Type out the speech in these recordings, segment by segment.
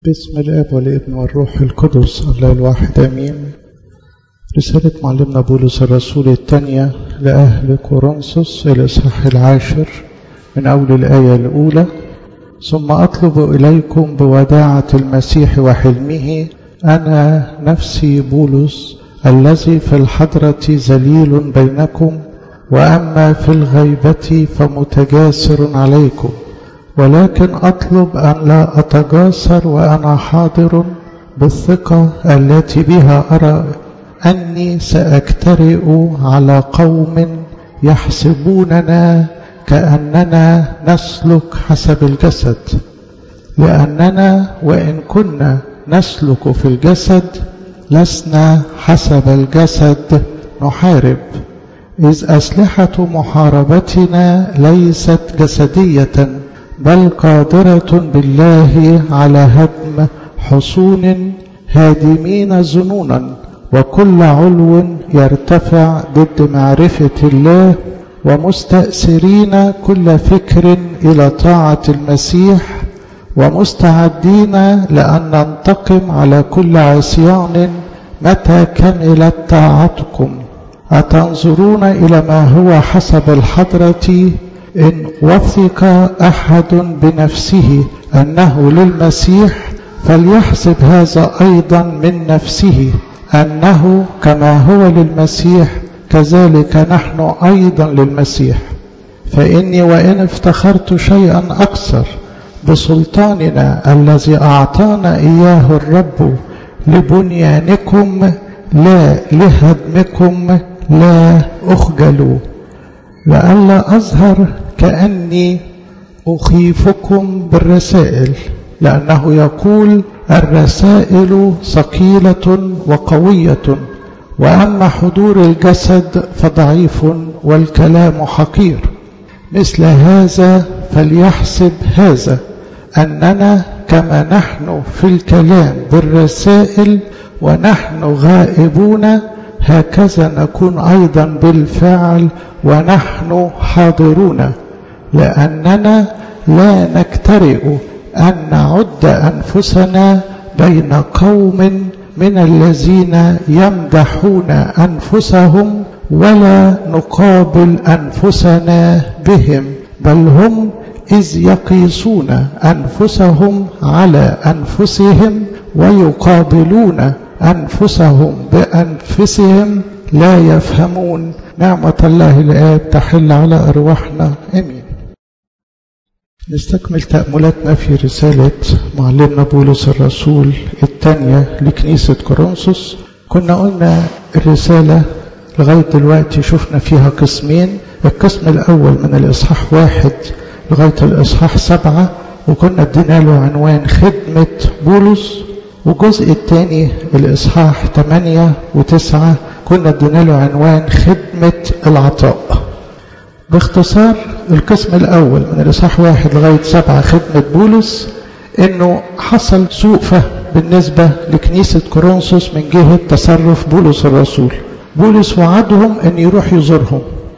باسم الاب والابن والروح القدس الله الواحد امين رسالة معلمنا بولس الرسول الثانية لأهل كورنثوس الإصحاح العاشر من أول الآية الأولى ثم أطلب إليكم بوداعة المسيح وحلمه أنا نفسي بولس الذي في الحضرة ذليل بينكم وأما في الغيبة فمتجاسر عليكم ولكن أطلب أن لا أتجاسر وأنا حاضر بالثقة التي بها أرى أني سأجترئ على قوم يحسبوننا كأننا نسلك حسب الجسد لأننا وإن كنا نسلك في الجسد لسنا حسب الجسد نحارب إذ أسلحة محاربتنا ليست جسدية بل قادرة بالله على هدم حصون هادمين ظنونا وكل علو يرتفع ضد معرفة الله ومستأسرين كل فكر إلى طاعة المسيح ومستعدين لأن ننتقم على كل عصيان متى كملت طاعتكم أتنظرون إلى ما هو حسب الحضرة إن وثق أحد بنفسه أنه للمسيح فليحسب هذا أيضا من نفسه أنه كما هو للمسيح كذلك نحن أيضا للمسيح فإني وإن افتخرت شيئا أكثر بسلطاننا الذي أعطانا إياه الرب لبنيانكم لا لهدمكم لا أخجلوا لئلا أظهر كأني أخيفكم بالرسائل لأنه يقول الرسائل ثقيلة وقوية وأما حضور الجسد فضعيف والكلام حقير مثل هذا فليحسب هذا أننا كما نحن في الكلام بالرسائل ونحن غائبون هكذا نكون أيضا بالفعل ونحن حاضرون لأننا لا نكترئ أن نعد أنفسنا بين قوم من الذين يمدحون أنفسهم ولا نقابل أنفسنا بهم بل هم إذ يقيسون أنفسهم على أنفسهم ويقابلون أنفسهم بأنفسهم لا يفهمون نعمة الله الآب تحل على أرواحنا أمين نستكمل تأملاتنا في رسالة معلمنا بولس الرسول الثانية لكنيسة كورنثوس كنا قلنا الرسالة لغاية دلوقتي شفنا فيها قسمين القسم الأول من الإصحاح واحد لغاية الإصحاح سبعة وكنا ادينا له عنوان خدمة بولس والجزء الثاني الإصحاح 8 و9 كنا ادينا له عنوان خدمة العطاء باختصار القسم الأول من الإصحاح واحد لغاية سبعة خدمة بولس إنه حصل سوء فهم بالنسبة لكنيسة كورنثوس من جهة تصرف بولس الرسول بولس وعدهم أن يروح يزورهم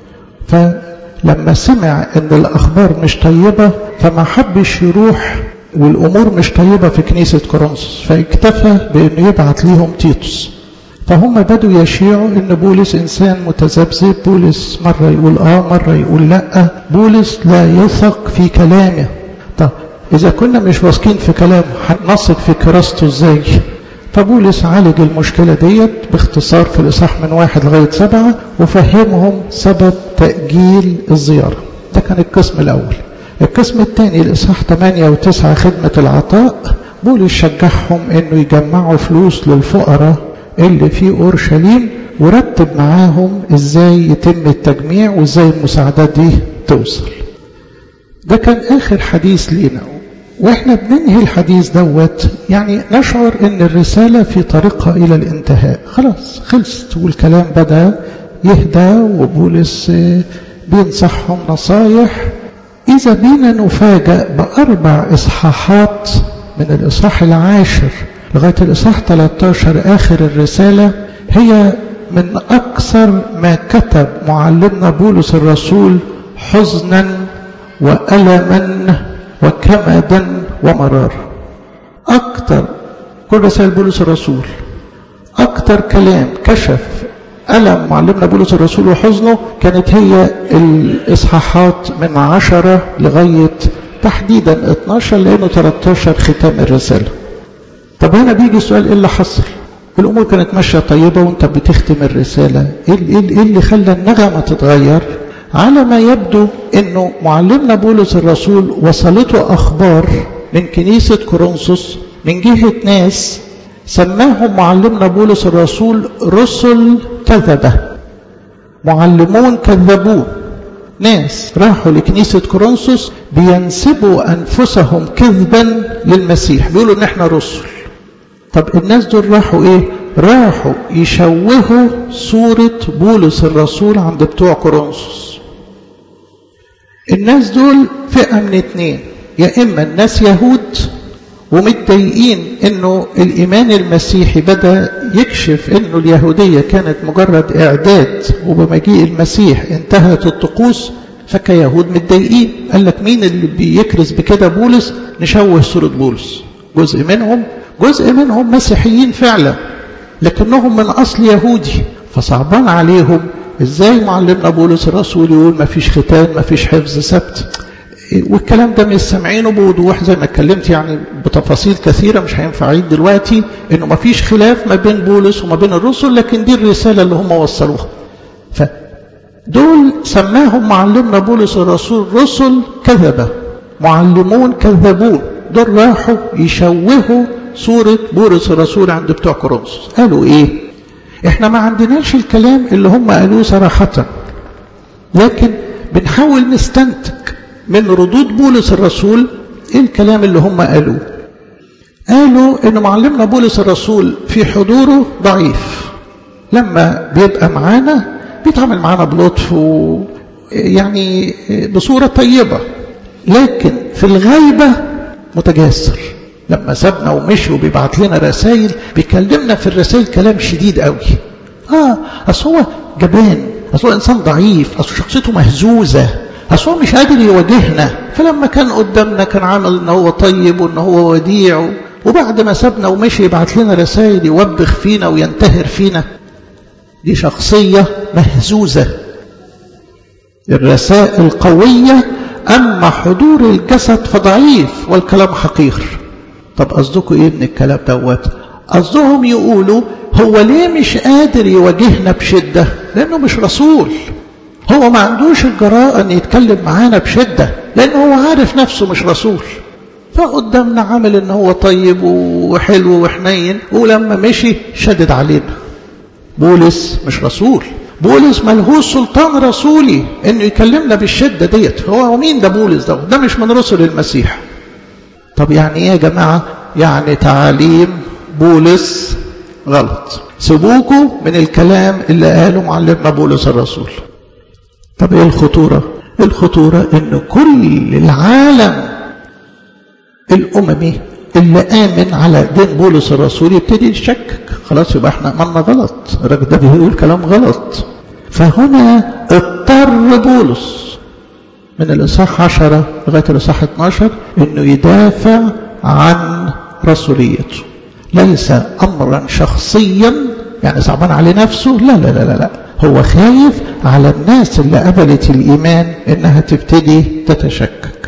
فلما سمع أن الأخبار مش طيبة فما حبش يروح والأمور مش طيبة في كنيسة كورنثوس فاكتفى بأنه يبعت ليهم تيتوس فهم بدوا يشيعوا ان بولس انسان متذبذب بولس مرة يقول اه مرة يقول لا بولس لا يثق في كلامه طب اذا كنا مش واثقين في كلامه هنثق في كراسته ازاي فبولس عالج المشكلة ديت باختصار في الإصحاح من واحد لغاية سبعة وفهمهم سبب تأجيل الزيارة ده كان القسم الأول القسم الثاني الإصحاح 8 و9 خدمة العطاء بولس شجعهم انه يجمعوا فلوس للفقراء اللي في اورشليم ورتب معاهم ازاي يتم التجميع وازاي المساعدات دي توصل ده كان اخر حديث لينا واحنا بننهي الحديث دوت يعني نشعر ان الرساله في طريقها الى الانتهاء خلاص خلصت والكلام بدا يهدى وبولس بينصحهم نصايح اذا بينا نفاجأ باربع اصحاحات من الاصحاح العاشر لغاية الإصحاح 13 آخر الرسالة هي من أكثر ما كتب معلمنا بولس الرسول حزنا وألما وكمدا ومرار أكتر كل رسائل بولس الرسول أكتر كلام كشف ألم معلمنا بولس الرسول وحزنه كانت هي الإصحاحات من عشرة لغاية تحديدا 12 لأنه 13 ختام الرسالة طب هنا بيجي السؤال إيه اللي حصل الأمور كانت ماشية طيبة وانت بتختم الرسالة إيه اللي خلى النغمة تتغير على ما يبدو أنه معلمنا بولس الرسول وصلته أخبار من كنيسة كورنثوس من جهة ناس سماهم معلمنا بولس الرسول رسل كذبة معلمون كذبون ناس راحوا لكنيسة كورنثوس بينسبوا أنفسهم كذبا للمسيح بيقولوا إن إحنا رسل طب الناس دول راحوا إيه؟ راحوا يشوهوا صورة بولس الرسول عند بتوع كورنثوس الناس دول فئة من اتنين يا إما الناس يهود ومتضايقين انه الايمان المسيحي بدا يكشف انه اليهوديه كانت مجرد اعداد وبمجيء المسيح انتهت الطقوس فكيهود متضايقين قال لك مين اللي بيكرز بكده بولس نشوه صوره بولس جزء منهم جزء منهم مسيحيين فعلا لكنهم من اصل يهودي فصعبان عليهم ازاي معلمنا بولس الرسول يقول ما فيش ختان ما فيش حفظ سبت والكلام ده مش سامعينه بوضوح زي ما اتكلمت يعني بتفاصيل كثيره مش هينفع اعيد دلوقتي انه ما فيش خلاف ما بين بولس وما بين الرسل لكن دي الرساله اللي هم وصلوها. فدول سماهم معلمنا بولس الرسول رسل كذبه معلمون كذبون دول راحوا يشوهوا صوره بولس الرسول عند بتوع كورنثوس قالوا ايه؟ احنا ما عندناش الكلام اللي هم قالوه صراحه لكن بنحاول نستنتج من ردود بولس الرسول ايه الكلام اللي هم قالوه قالوا ان معلمنا بولس الرسول في حضوره ضعيف لما بيبقى معانا بيتعامل معانا بلطف و يعني بصورة طيبة لكن في الغيبة متجاسر لما سابنا ومشي وبيبعت لنا رسائل بيكلمنا في الرسائل كلام شديد قوي اه اصل هو جبان اصل هو انسان ضعيف اصل شخصيته مهزوزه اصل هو مش قادر يواجهنا فلما كان قدامنا كان عامل ان هو طيب وان هو وديع وبعد ما سابنا ومشي يبعت لنا رسائل يوبخ فينا وينتهر فينا دي شخصية مهزوزة الرسائل قوية أما حضور الجسد فضعيف والكلام حقير طب قصدكم إيه من الكلام دوت قصدهم يقولوا هو ليه مش قادر يواجهنا بشدة لأنه مش رسول هو ما عندوش الجراءة أن يتكلم معانا بشدة لأنه هو عارف نفسه مش رسول فقدامنا عامل ان هو طيب وحلو وحنين ولما مشي شدد علينا بولس مش رسول بولس ملهوش سلطان رسولي انه يكلمنا بالشدة ديت هو مين ده بولس ده ده مش من رسل المسيح طب يعني ايه يا جماعة يعني تعاليم بولس غلط سيبوكوا من الكلام اللي قاله معلمنا بولس الرسول طب ايه الخطورة الخطورة ان كل العالم الاممي اللي امن على دين بولس الرسول يبتدي يشكك خلاص يبقى احنا عملنا غلط الراجل ده بيقول كلام غلط فهنا اضطر بولس من الاصحاح 10 لغايه الاصحاح 12 انه يدافع عن رسوليته ليس امرا شخصيا يعني صعبان عليه نفسه لا لا لا لا, لا. هو خايف على الناس اللي قبلت الايمان انها تبتدي تتشكك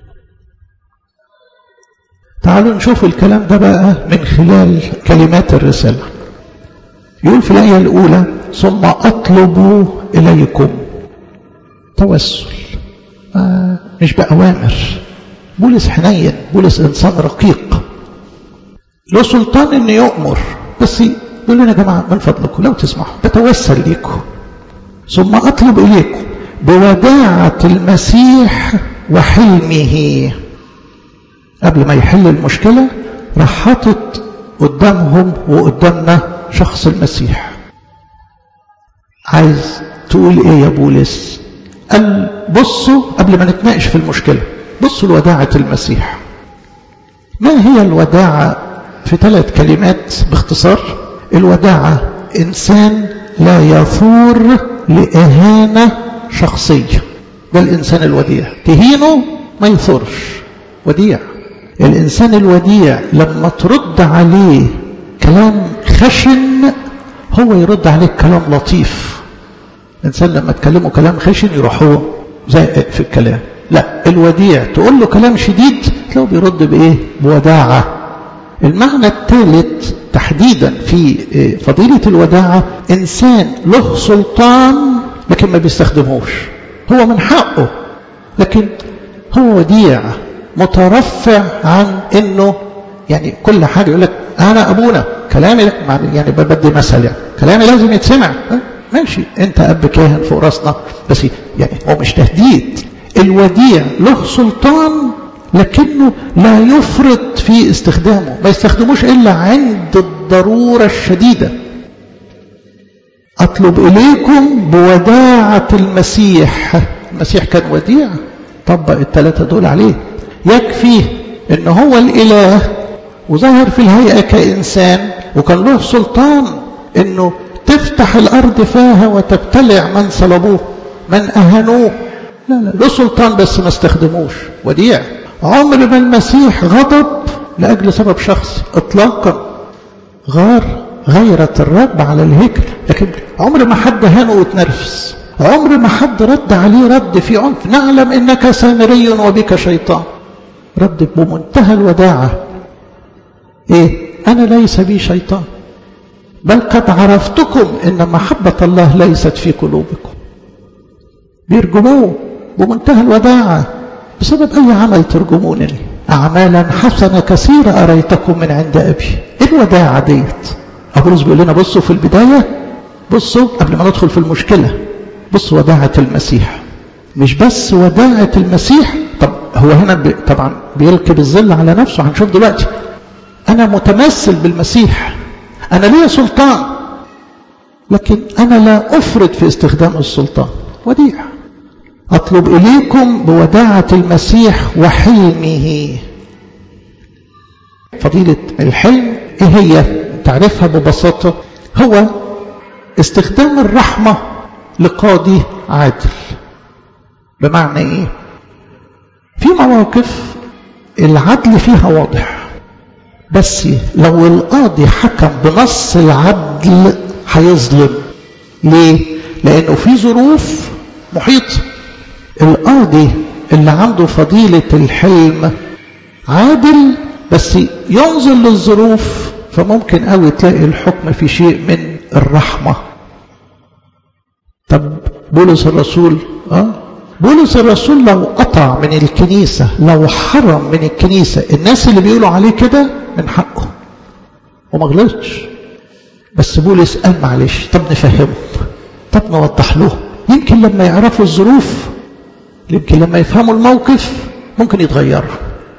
تعالوا نشوف الكلام ده بقى من خلال كلمات الرسالة يقول في الآية الأولى ثم أطلب إليكم توسل آه مش بأوامر بولس حنين بولس إنسان رقيق له سلطان إنه يؤمر بس يقول لنا يا جماعة من فضلكم لو تسمحوا بتوسل ليكم ثم أطلب إليكم بوداعة المسيح وحلمه قبل ما يحل المشكلة راح حاطط قدامهم وقدامنا شخص المسيح عايز تقول ايه يا بولس قال بصوا قبل ما نتناقش في المشكلة بصوا لوداعة المسيح ما هي الوداعة في ثلاث كلمات باختصار الوداعة إنسان لا يثور لإهانة شخصية ده الإنسان الوديع تهينه ما يثورش وديع الإنسان الوديع لما ترد عليه كلام خشن هو يرد عليك كلام لطيف الإنسان لما تكلمه كلام خشن يروح هو زائق في الكلام لا الوديع تقول له كلام شديد تلاقيه بيرد بإيه بوداعة المعنى الثالث تحديدا في فضيلة الوداعة إنسان له سلطان لكن ما بيستخدموش هو من حقه لكن هو وديع مترفع عن انه يعني كل حاجه يقول لك انا ابونا كلامي يعني بدي مثل يعني كلامي لازم يتسمع ماشي انت اب كاهن فوق راسنا بس يعني هو مش تهديد الوديع له سلطان لكنه لا يفرط في استخدامه ما يستخدموش الا عند الضروره الشديده اطلب اليكم بوداعه المسيح المسيح كان وديع طبق الثلاثه دول عليه يكفي ان هو الاله وظهر في الهيئه كانسان وكان له سلطان انه تفتح الارض فاها وتبتلع من صلبوه من اهانوه لا لا له سلطان بس ما استخدموش وديع عمر ما المسيح غضب لاجل سبب شخصي اطلاقا غار غيرة الرب على الهيكل لكن عمر ما حد هانه وتنرفز عمر ما حد رد عليه رد في عنف نعلم انك سامري وبك شيطان رد بمنتهى الوداعة ايه انا ليس بي شيطان بل قد عرفتكم ان محبة الله ليست في قلوبكم بيرجموه بمنتهى الوداعة بسبب اي عمل ترجمونني اعمالا حسنة كثيرة اريتكم من عند ابي ايه الوداعة ديت ابولس بيقول لنا بصوا في البداية بصوا قبل ما ندخل في المشكلة بصوا وداعة المسيح مش بس وداعة المسيح طب هو هنا بي طبعا بيلقي بالظل على نفسه هنشوف دلوقتي انا متمثل بالمسيح انا ليا سلطان لكن انا لا افرط في استخدام السلطان وديع اطلب اليكم بوداعة المسيح وحلمه فضيلة الحلم ايه هي تعرفها ببساطة هو استخدام الرحمة لقاضي عادل بمعنى ايه في مواقف العدل فيها واضح بس لو القاضي حكم بنص العدل هيظلم ليه لانه في ظروف محيطه القاضي اللي عنده فضيله الحلم عادل بس ينظر للظروف فممكن قوي تلاقي الحكم في شيء من الرحمه طب بولس الرسول اه بولس الرسول لو قطع من الكنيسة لو حرم من الكنيسة الناس اللي بيقولوا عليه كده من حقه وما غلطش بس بولس قال معلش طب نفهمه طب نوضح له يمكن لما يعرفوا الظروف يمكن لما يفهموا الموقف ممكن يتغيروا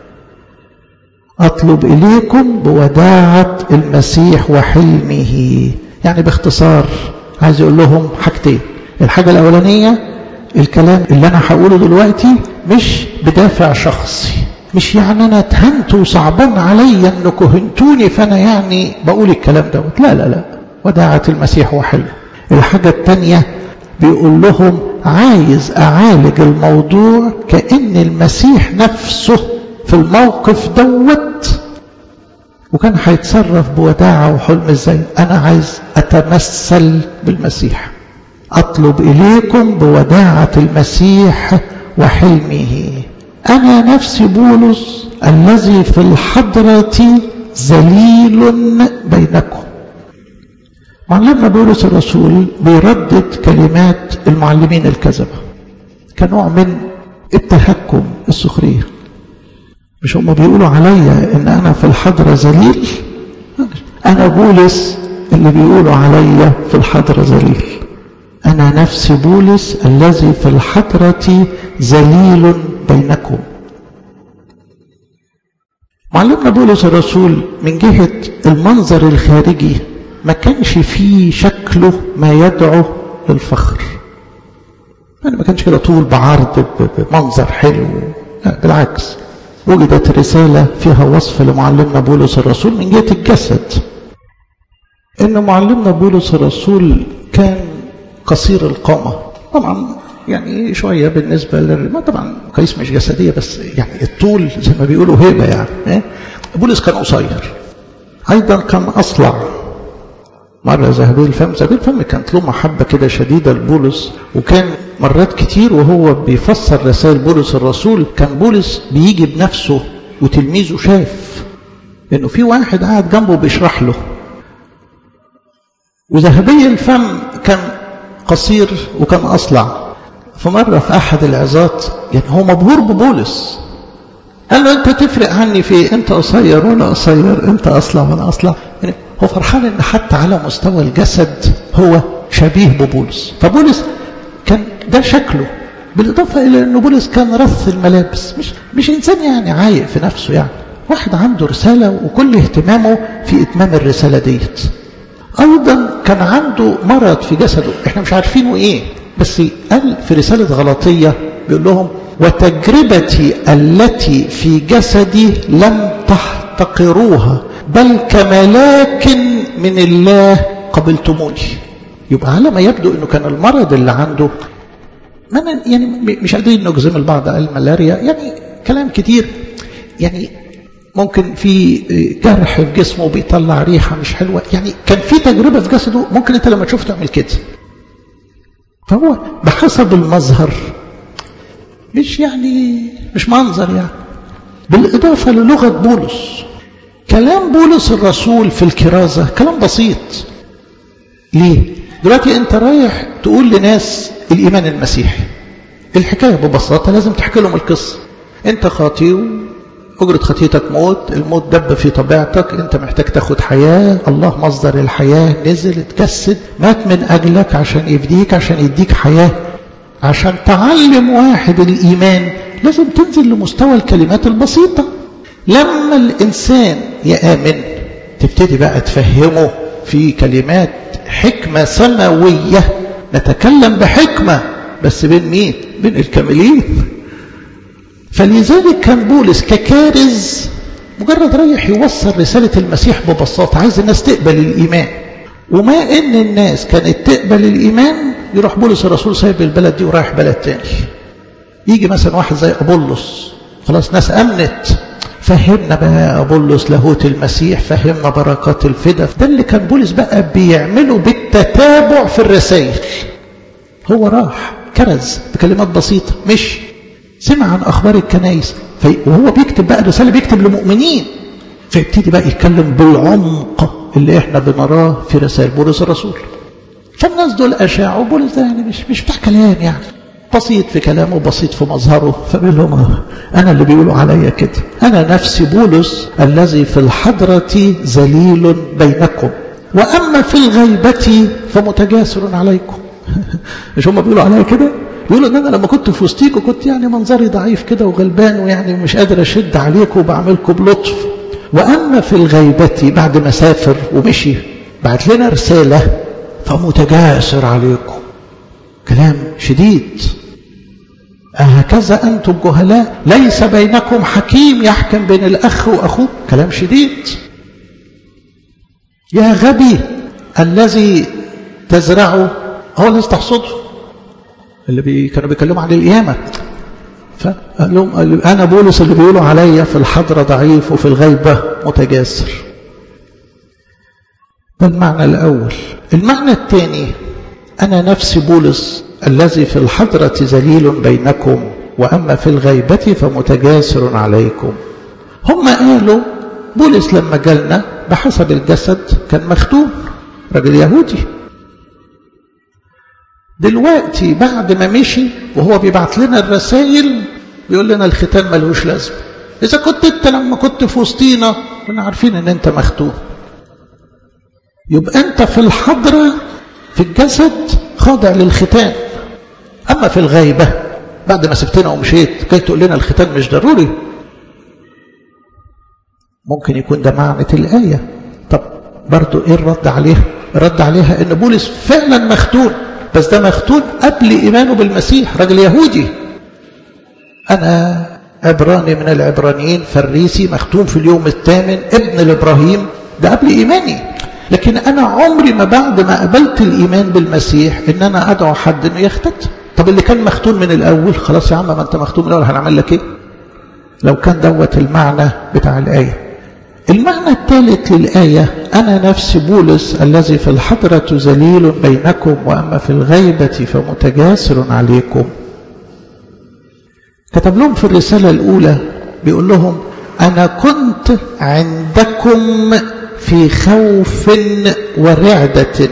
أطلب إليكم بوداعة المسيح وحلمه يعني باختصار عايز يقول لهم حاجتين الحاجة الأولانية الكلام اللي أنا هقوله دلوقتي مش بدافع شخصي مش يعني أنا اتهنت وصعبان عليا أنكم هنتوني فأنا يعني بقول الكلام دوت لا لا لا وداعة المسيح وحلمه الحاجة الثانية بيقول لهم عايز أعالج الموضوع كأن المسيح نفسه في الموقف دوت وكان هيتصرف بوداعة وحلم ازاي أنا عايز أتمثل بالمسيح أطلب إليكم بوداعة المسيح وحلمه أنا نفسي بولس الذي في الحضرة ذليل بينكم معلمنا بولس الرسول بيردد كلمات المعلمين الكذبة كنوع من التهكم السخرية مش هم بيقولوا عليا ان انا في الحضرة ذليل انا بولس اللي بيقولوا عليا في الحضرة ذليل انا نفسي بولس الذي في الحضرة ذليل بينكم معلمنا بولس الرسول من جهة المنظر الخارجي ما كانش فيه شكله ما يدعو للفخر يعني ما كانش كده طول بعرض بمنظر حلو لا بالعكس وجدت رسالة فيها وصف لمعلمنا بولس الرسول من جهة الجسد إن معلمنا بولس الرسول كان قصير القامة طبعا يعني شوية بالنسبة للرماء طبعا قيس مش جسدية بس يعني الطول زي ما بيقولوا هيبة يعني إيه؟ بولس كان قصير أيضا كان أصلع مرة ذهبي الفم ذهبي الفم كانت له محبة كده شديدة لبولس وكان مرات كتير وهو بيفسر رسائل بولس الرسول كان بولس بيجي بنفسه وتلميذه شاف انه في واحد قاعد جنبه بيشرح له وذهبي الفم كان قصير وكان اصلع فمرة في احد العظات يعني هو مبهور ببولس قال له انت تفرق عني في انت قصير وانا قصير انت اصلع وانا اصلع يعني هو فرحان ان حتى على مستوى الجسد هو شبيه ببولس فبولس كان ده شكله بالاضافه الى ان بولس كان رث الملابس مش مش انسان يعني عايق في نفسه يعني واحد عنده رساله وكل اهتمامه في اتمام الرساله ديت ايضا كان عنده مرض في جسده احنا مش عارفينه ايه بس قال في رساله غلطيه بيقول لهم وتجربتي التي في جسدي لم تحتقروها بل كملاك من الله قبلتموني يبقى على ما يبدو انه كان المرض اللي عنده ما يعني مش قادرين نجزم البعض قال ملاريا يعني كلام كتير يعني ممكن في جرح في جسمه بيطلع ريحه مش حلوه يعني كان في تجربه في جسده ممكن انت لما تشوف تعمل كده فهو بحسب المظهر مش يعني مش منظر يعني بالإضافة للغة بولس كلام بولس الرسول في الكرازة كلام بسيط ليه؟ دلوقتي أنت رايح تقول لناس الإيمان المسيحي الحكاية ببساطة لازم تحكي لهم القصة أنت خاطي أجرة خطيتك موت الموت دب في طبيعتك أنت محتاج تاخد حياة الله مصدر الحياة نزل اتجسد مات من أجلك عشان يفديك عشان يديك حياة عشان تعلم واحد الإيمان لازم تنزل لمستوى الكلمات البسيطة لما الإنسان يآمن تبتدي بقى تفهمه في كلمات حكمة سماوية نتكلم بحكمة بس بين مين؟ بين الكاملين فلذلك كان بولس ككارز مجرد رايح يوصل رسالة المسيح ببساطة عايز الناس تقبل الإيمان وما إن الناس كانت تقبل الإيمان يروح بولس الرسول سايب البلد دي ورايح بلد تاني يجي مثلا واحد زي أبولس خلاص ناس أمنت فهمنا بقى أبولس لاهوت المسيح فهمنا بركات الفدا ده اللي كان بولس بقى بيعمله بالتتابع في الرسائل هو راح كرز بكلمات بسيطة مش سمع عن أخبار الكنايس وهو بيكتب بقى رسالة بيكتب لمؤمنين فيبتدي بقى يتكلم بالعمق اللي احنا بنراه في رسائل بولس الرسول فالناس دول أشاعوا بولس ده يعني مش مش بتاع كلام يعني بسيط في كلامه بسيط في مظهره فبيقول لهم أنا اللي بيقولوا عليا كده أنا نفسي بولس الذي في الحضرة ذليل بينكم وأما في الغيبة فمتجاسر عليكم مش هم بيقولوا عليا كده بيقولوا ان انا لما كنت في وسطيكم كنت يعني منظري ضعيف كده وغلبان ويعني مش قادر اشد عليكم وبعملكم بلطف واما في الغيبة بعد ما سافر ومشي بعت لنا رسالة فمتجاسر عليكم كلام شديد أهكذا أنتم جهلاء ليس بينكم حكيم يحكم بين الأخ وأخوه كلام شديد يا غبي الذي تزرعه هو الذي تحصده اللي بي كانوا بيكلموا عن القيامة فقال لهم أنا بولس اللي بيقولوا عليا في الحضرة ضعيف وفي الغيبة متجاسر ده المعنى الأول المعنى الثاني أنا نفسي بولس الذي في الحضرة ذليل بينكم وأما في الغيبة فمتجاسر عليكم هم قالوا بولس لما جالنا بحسب الجسد كان مختون راجل يهودي دلوقتي بعد ما مشي وهو بيبعت لنا الرسائل بيقول لنا الختان ملوش لازمه اذا كنت انت لما كنت في وسطينا كنا عارفين ان انت مختون يبقى انت في الحضره في الجسد خاضع للختان اما في الغيبه بعد ما سبتنا ومشيت كي تقول لنا الختان مش ضروري ممكن يكون ده معنى الايه طب برضو ايه الرد عليها الرد عليها ان بولس فعلا مختون بس ده مختون قبل إيمانه بالمسيح راجل يهودي أنا عبراني من العبرانيين فريسي مختوم في اليوم الثامن ابن لإبراهيم ده قبل إيماني لكن أنا عمري ما بعد ما قبلت الإيمان بالمسيح إن أنا أدعو حد إنه يختت طب اللي كان مختون من الأول خلاص يا عم ما أنت مختون من الأول هنعمل لك إيه لو كان دوت المعنى بتاع الآية المعنى الثالث للآية أنا نفس بولس الذي في الحضرة ذليل بينكم وأما في الغيبة فمتجاسر عليكم كتب لهم في الرسالة الأولى بيقول لهم أنا كنت عندكم في خوف ورعدة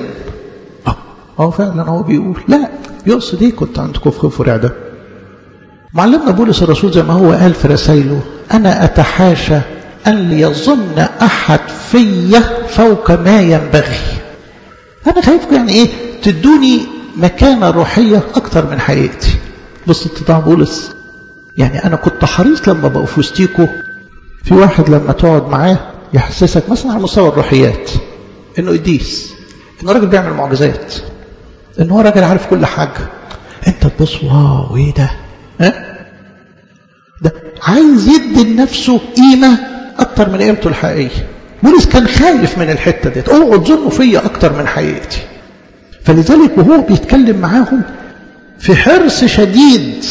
اه فعلا هو بيقول لا يقصد ايه كنت عندكم في خوف ورعدة معلمنا بولس الرسول زي ما هو قال في رسائله أنا أتحاشى أن يظن أحد في فوق ما ينبغي أنا خايفكم يعني إيه تدوني مكانة روحية أكتر من حقيقتي بص اتضاع بولس يعني أنا كنت حريص لما بقى في وسطيكوا في واحد لما تقعد معاه يحسسك مثلا على مستوى الروحيات إنه قديس إنه راجل بيعمل معجزات إنه هو راجل عارف كل حاجة أنت تبص واو إيه ده ها ده عايز يدي لنفسه قيمة أكتر من قيمته الحقيقية بولس كان خايف من الحتة ديت اوعوا تظنوا فيا أكتر من حقيقتي فلذلك وهو بيتكلم معاهم في حرص شديد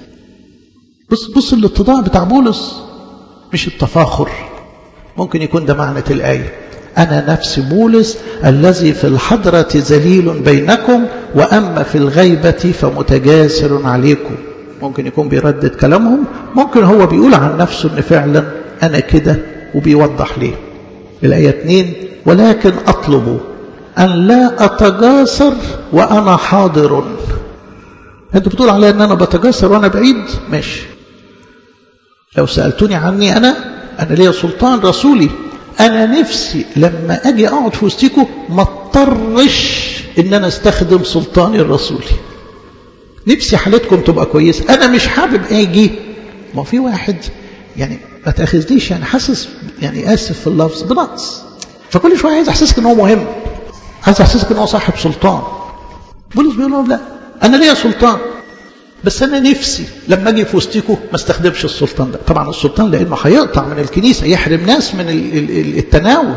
بص بص الاتضاع بتاع بولس مش التفاخر ممكن يكون ده معنى الآية أنا نفس بولس الذي في الحضرة ذليل بينكم وأما في الغيبة فمتجاسر عليكم ممكن يكون بيردد كلامهم ممكن هو بيقول عن نفسه ان فعلا انا كده وبيوضح ليه الآية 2 ولكن أطلب أن لا أتجاسر وأنا حاضر أنت بتقول علي أن أنا بتجاسر وأنا بعيد ماشي لو سألتني عني أنا أنا ليا سلطان رسولي أنا نفسي لما أجي أقعد في وسطيكم ما اضطرش إن أنا استخدم سلطاني الرسولي نفسي حالتكم تبقى كويسة أنا مش حابب أجي ما في واحد يعني ما تاخذنيش يعني حاسس يعني آسف في اللفظ بنقص فكل شوية عايز أحسسك إن هو مهم عايز أحسسك إن هو صاحب سلطان بولس بيقول لهم لا أنا ليا سلطان بس أنا نفسي لما أجي في وسطيكم ما استخدمش السلطان ده طبعا السلطان لأنه هيقطع من الكنيسة يحرم ناس من التناول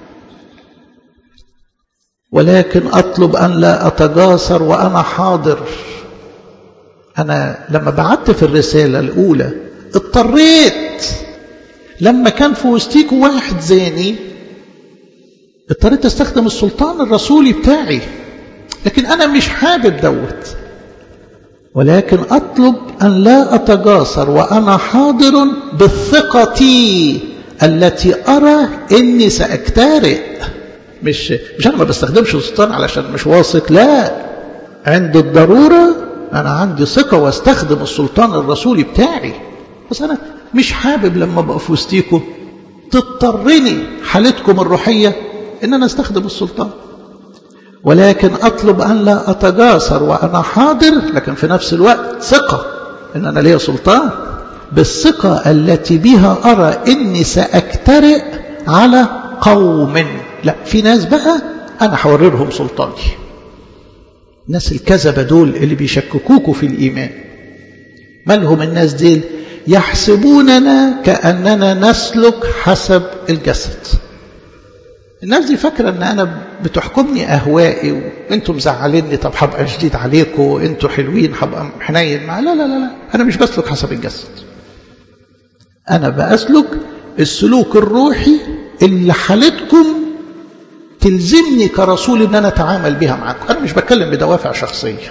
ولكن أطلب أن لا أتجاسر وأنا حاضر أنا لما بعت في الرسالة الأولى اضطريت لما كان في وسطيكوا واحد زاني اضطريت استخدم السلطان الرسولي بتاعي لكن أنا مش حابب دوت ولكن أطلب أن لا أتجاسر وأنا حاضر بالثقة التي أرى إني سأكترئ مش مش أنا ما بستخدمش السلطان علشان مش واثق لا عند الضرورة أنا عندي ثقة واستخدم السلطان الرسولي بتاعي بس أنا مش حابب لما أبقى في وسطيكم تضطرني حالتكم الروحية إن أنا استخدم السلطان ولكن أطلب أن لا أتجاسر وأنا حاضر لكن في نفس الوقت ثقة إن أنا ليا سلطان بالثقة التي بها أرى إني سأكترئ على قوم لا في ناس بقى أنا حوررهم سلطاني الناس الكذبة دول اللي بيشككوكوا في الإيمان مالهم الناس دول يحسبوننا كأننا نسلك حسب الجسد الناس دي فاكرة ان انا بتحكمني اهوائي وانتم مزعليني طب هبقى شديد عليكم انتوا حلوين هبقى حنين مع لا لا لا لا انا مش بسلك حسب الجسد انا بأسلك السلوك الروحي اللي حالتكم تلزمني كرسول ان انا اتعامل بها معاكم انا مش بتكلم بدوافع شخصيه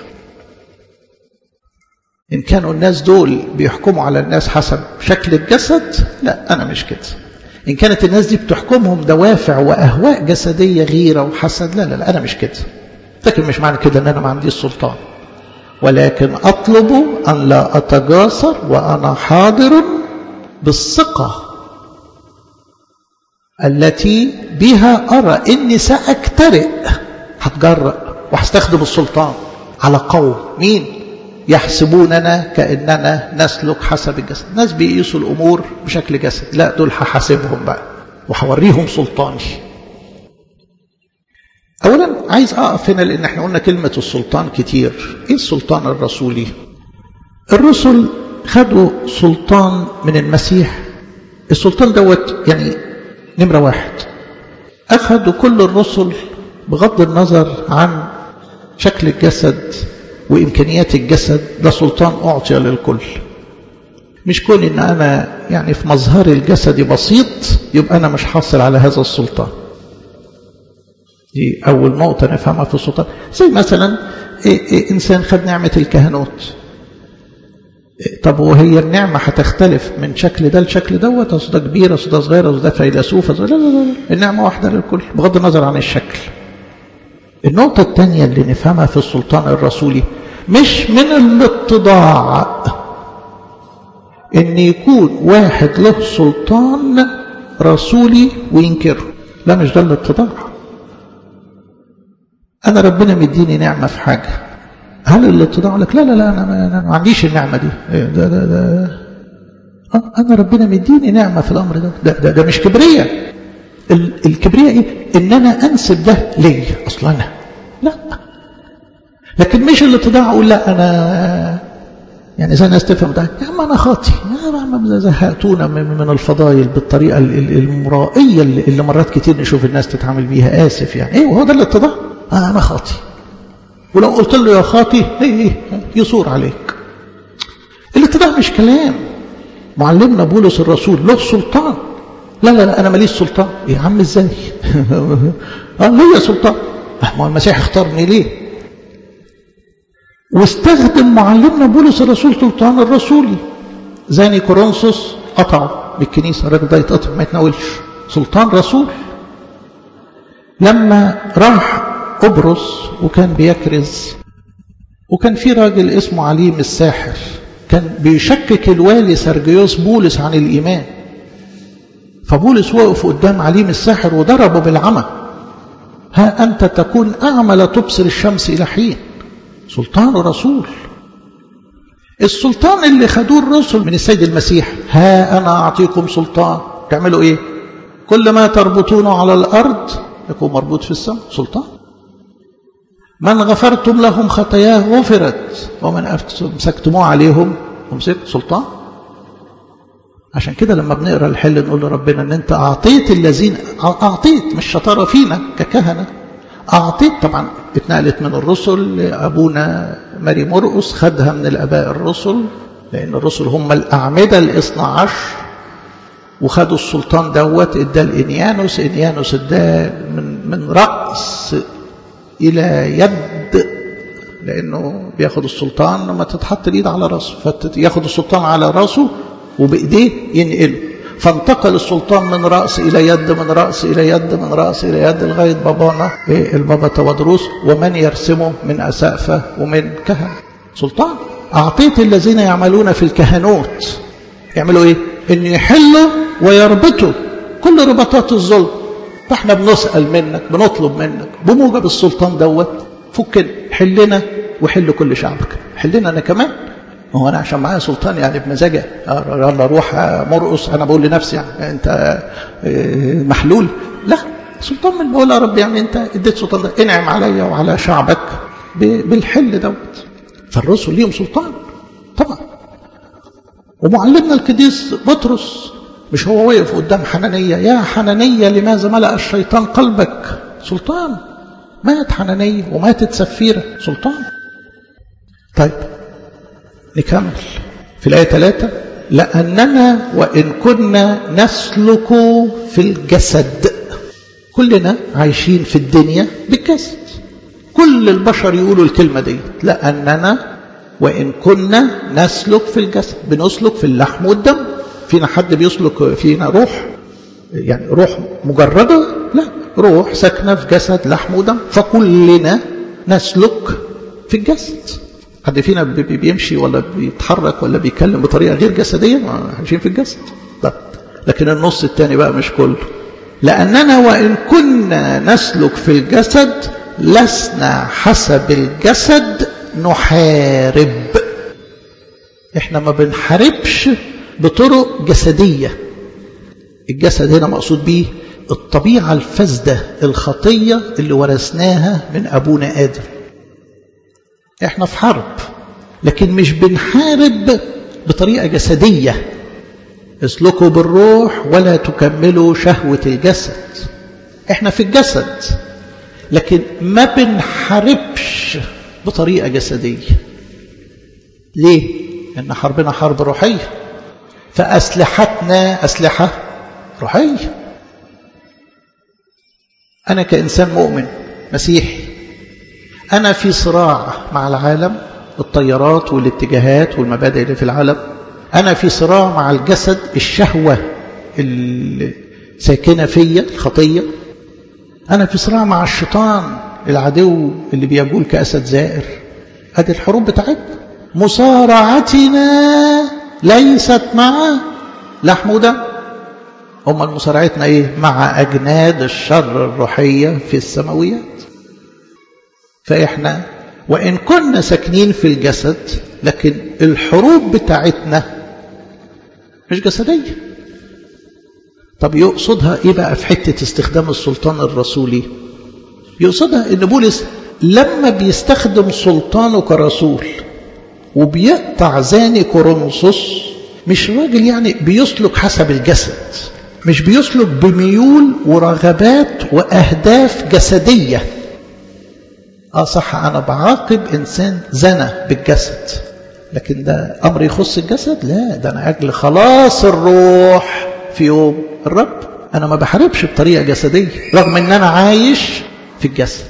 ان كانوا الناس دول بيحكموا على الناس حسب شكل الجسد لا انا مش كده ان كانت الناس دي بتحكمهم دوافع واهواء جسديه غيره وحسد لا لا لا انا مش كده لكن مش معنى كده ان انا ما عنديش سلطان ولكن اطلب ان لا اتجاسر وانا حاضر بالثقه التي بها أرى إني سأكترئ هتجرأ وهستخدم السلطان على قوم مين يحسبوننا كأننا نسلك حسب الجسد ناس بيقيسوا الأمور بشكل جسد لا دول هحاسبهم بقى وهوريهم سلطاني أولا عايز أقف هنا لأن احنا قلنا كلمة السلطان كتير إيه السلطان الرسولي الرسل خدوا سلطان من المسيح السلطان دوت يعني نمرة واحد أخذوا كل الرسل بغض النظر عن شكل الجسد وإمكانيات الجسد ده سلطان أعطي للكل مش كون إن أنا يعني في مظهري الجسدي بسيط يبقى أنا مش حاصل على هذا السلطان دي أول نقطة نفهمها في السلطان زي مثلا إيه إيه إنسان خد نعمة الكهنوت طب وهي النعمة هتختلف من شكل ده لشكل دوت أصل ده كبير أصل ده صغير أصل ده فيلسوف لا لا لا النعمة واحدة للكل بغض النظر عن الشكل النقطة الثانية اللي نفهمها في السلطان الرسولي مش من الاتضاع ان يكون واحد له سلطان رسولي وينكره لا مش ده الاتضاع انا ربنا مديني نعمة في حاجة هل الاتضاع لك لا لا لا انا ما, أنا ما عنديش النعمة دي ده ده ده آه انا ربنا مديني نعمة في الامر ده ده, ده, ده مش كبرية الكبرياء ايه ان انا انسب ده ليا اصلا انا لا لكن مش الاتضاع اقول لا انا يعني زي الناس تفهم ده يا عم انا خاطي يا عم زهقتونا من الفضائل بالطريقه المرائيه اللي مرات كتير نشوف الناس تتعامل بيها اسف يعني ايه وهو ده الاتضاع آه انا خاطي ولو قلت له يا خاطي ايه ايه يصور عليك الاتضاع مش كلام معلمنا بولس الرسول له سلطان لا لا لا انا ماليش سلطان يا عم ازاي اه ليا سلطان ما المسيح اختارني ليه واستخدم معلمنا بولس الرسول سلطان الرسولي زاني كورنثوس قطعه بالكنيسه الراجل ده يتقطع ما يتناولش سلطان رسول لما راح قبرص وكان بيكرز وكان في راجل اسمه عليم الساحر كان بيشكك الوالي سرجيوس بولس عن الايمان فبولس وقف قدام عليم الساحر وضربه بالعمى ها أنت تكون أعمى لا تبصر الشمس إلى حين سلطان ورسول السلطان اللي خدوه الرسل من السيد المسيح ها أنا أعطيكم سلطان تعملوا إيه كل ما تربطونه على الأرض يكون مربوط في السماء سلطان من غفرتم لهم خطاياه غفرت ومن أمسكتموه عليهم أمسك سلطان عشان كده لما بنقرا الحل نقول لربنا ان انت اعطيت الذين اعطيت مش شطاره فينا ككهنه اعطيت طبعا اتنقلت من الرسل لابونا ماري مرقس خدها من الاباء الرسل لان الرسل هم الاعمده الاثنى عشر وخدوا السلطان دوت اداه لانيانوس انيانوس اداه من من راس الى يد لانه بياخد السلطان لما تتحط الايد على راسه فياخد السلطان على راسه وبإيديه ينقله فانتقل السلطان من رأس إلى يد من رأس إلى يد من رأس إلى يد لغاية بابانا إيه البابا تودروس ومن يرسمه من أسافة ومن كهنة سلطان أعطيت الذين يعملون في الكهنوت يعملوا إيه؟ إن يحلوا ويربطوا كل رباطات الظلم فاحنا بنسأل منك بنطلب منك بموجب السلطان دوت فك حلنا وحل كل شعبك حلنا أنا كمان هو انا عشان معايا سلطان يعني بمزاجي يلا روح مرقص انا بقول لنفسي يعني انت محلول لا سلطان من بقول يا رب يعني انت اديت سلطان ده انعم عليا وعلى شعبك بالحل دوت فالرسل ليهم سلطان طبعا ومعلمنا القديس بطرس مش هو وقف قدام حنانية يا حنانية لماذا ملأ الشيطان قلبك سلطان مات حنانية وماتت سفيرة سلطان طيب نكمل في الآية 3 لأننا وإن كنا نسلك في الجسد كلنا عايشين في الدنيا بالجسد كل البشر يقولوا الكلمة دي لأننا وإن كنا نسلك في الجسد بنسلك في اللحم والدم فينا حد بيسلك فينا روح يعني روح مجردة لا روح ساكنة في جسد لحم ودم فكلنا نسلك في الجسد حد فينا بيمشي ولا بيتحرك ولا بيتكلم بطريقة غير جسدية عايشين في الجسد لا لكن النص الثاني بقى مش كله لأننا وإن كنا نسلك في الجسد لسنا حسب الجسد نحارب احنا ما بنحاربش بطرق جسدية الجسد هنا مقصود به الطبيعة الفاسدة الخطية اللي ورثناها من أبونا آدم احنا في حرب لكن مش بنحارب بطريقة جسدية اسلكوا بالروح ولا تكملوا شهوة الجسد احنا في الجسد لكن ما بنحاربش بطريقة جسدية ليه؟ إن حربنا حرب روحية فأسلحتنا أسلحة روحية أنا كإنسان مؤمن مسيحي أنا في صراع مع العالم الطيارات والاتجاهات والمبادئ اللي في العالم أنا في صراع مع الجسد الشهوة الساكنة فيا الخطية أنا في صراع مع الشيطان العدو اللي بيقول كأسد زائر هذه الحروب بتاعتنا مصارعتنا ليست مع لحم ودم أمال مصارعتنا إيه مع أجناد الشر الروحية في السماويات فإحنا وإن كنا ساكنين في الجسد لكن الحروب بتاعتنا مش جسدية طب يقصدها إيه بقى في حتة استخدام السلطان الرسولي يقصدها إن بولس لما بيستخدم سلطانه كرسول وبيقطع زاني كورنثوس مش راجل يعني بيسلك حسب الجسد مش بيسلك بميول ورغبات وأهداف جسدية آه صح أنا بعاقب إنسان زنى بالجسد لكن ده أمر يخص الجسد لا ده أنا أجل خلاص الروح في يوم الرب أنا ما بحاربش بطريقة جسدية رغم أن أنا عايش في الجسد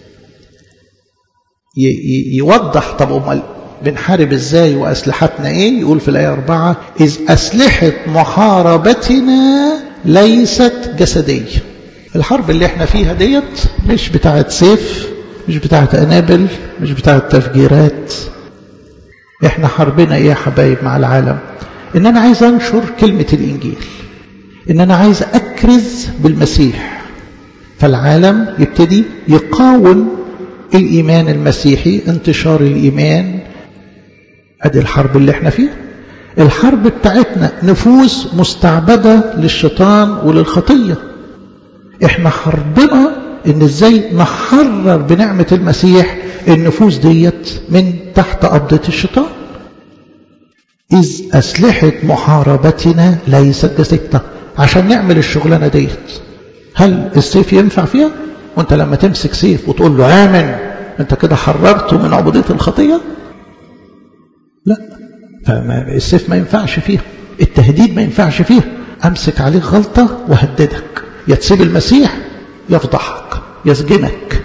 يوضح طب أمال بنحارب ازاي وأسلحتنا ايه يقول في الآية أربعة إذ أسلحة محاربتنا ليست جسدية الحرب اللي احنا فيها ديت مش بتاعت سيف مش بتاعت أنابل مش بتاعت تفجيرات احنا حربنا ايه يا حبايب مع العالم ان انا عايز انشر كلمة الانجيل ان انا عايز اكرز بالمسيح فالعالم يبتدي يقاوم الايمان المسيحي انتشار الايمان ادي الحرب اللي احنا فيها الحرب بتاعتنا نفوس مستعبدة للشيطان وللخطية احنا حربنا ان ازاي نحرر بنعمة المسيح النفوس ديت من تحت قبضة الشيطان إذ أسلحة محاربتنا ليست جسدنا عشان نعمل الشغلانة ديت هل السيف ينفع فيها وانت لما تمسك سيف وتقول له آمن انت كده حررته من عبودية الخطية لا فالسيف ما ينفعش فيها التهديد ما ينفعش فيها أمسك عليك غلطة وهددك يا تسيب المسيح يفضحك يسجنك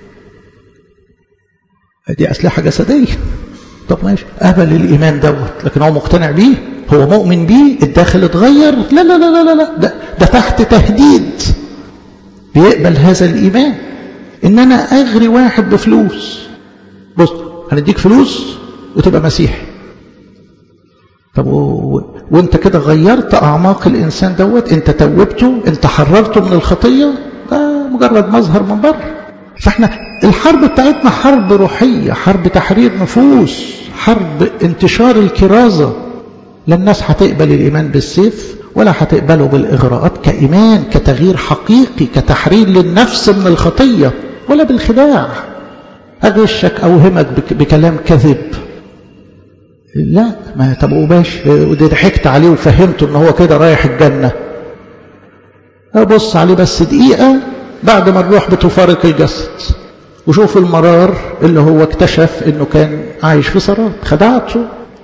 دي أسلحة جسدية طب ماشي قبل الإيمان دوت لكن هو مقتنع بيه هو مؤمن بيه الداخل اتغير لا لا لا لا لا ده, ده تحت تهديد بيقبل هذا الإيمان إن أنا أغري واحد بفلوس بص هنديك فلوس وتبقى مسيحي طب و... وانت كده غيرت أعماق الإنسان دوت انت توبته انت حررته من الخطية ده مجرد مظهر من بره فاحنا الحرب بتاعتنا حرب روحية حرب تحرير نفوس حرب انتشار الكرازة لا الناس هتقبل الإيمان بالسيف ولا هتقبله بالإغراءات كإيمان كتغيير حقيقي كتحرير للنفس من الخطية ولا بالخداع أغشك أوهمك بكلام كذب لا ما طب وباش ودي ضحكت عليه وفهمته ان هو كده رايح الجنة ابص عليه بس دقيقة بعد ما الروح بتفارق الجسد وشوف المرار اللي هو اكتشف انه كان عايش في سراب خدعته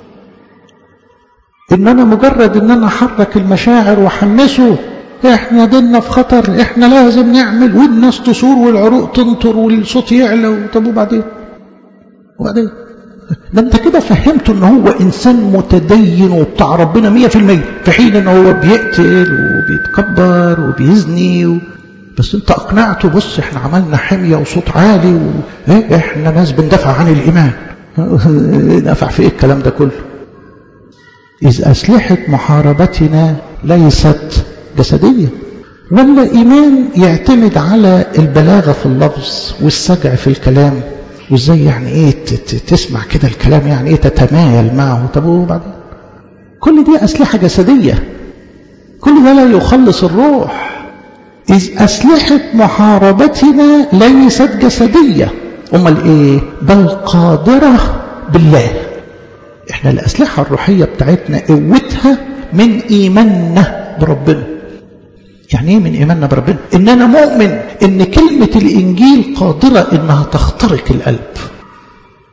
ان انا مجرد ان انا احرك المشاعر واحمسه احنا ديننا في خطر احنا لازم نعمل والناس تصور والعروق تنطر والصوت يعلى طب وبعدين وبعدين ده انت كده فهمته ان هو انسان متدين وبتاع ربنا مية في المية في حين ان هو بيقتل وبيتكبر وبيزني و... بس انت اقنعته بص احنا عملنا حمية وصوت عالي و... ايه احنا ناس بندافع عن الايمان نفع في ايه الكلام ده كله إذ أسلحة محاربتنا ليست جسدية ولا إيمان يعتمد على البلاغة في اللفظ والسجع في الكلام وازاي يعني ايه تسمع كده الكلام يعني ايه تتمايل معه طب وبعدين كل دي أسلحة جسدية كل ده لا يخلص الروح إذ أسلحة محاربتنا ليست جسدية أمال إيه بل قادرة بالله إحنا الأسلحة الروحية بتاعتنا قوتها من إيماننا بربنا يعني ايه من ايماننا بربنا ان انا مؤمن ان كلمة الانجيل قادرة انها تخترق القلب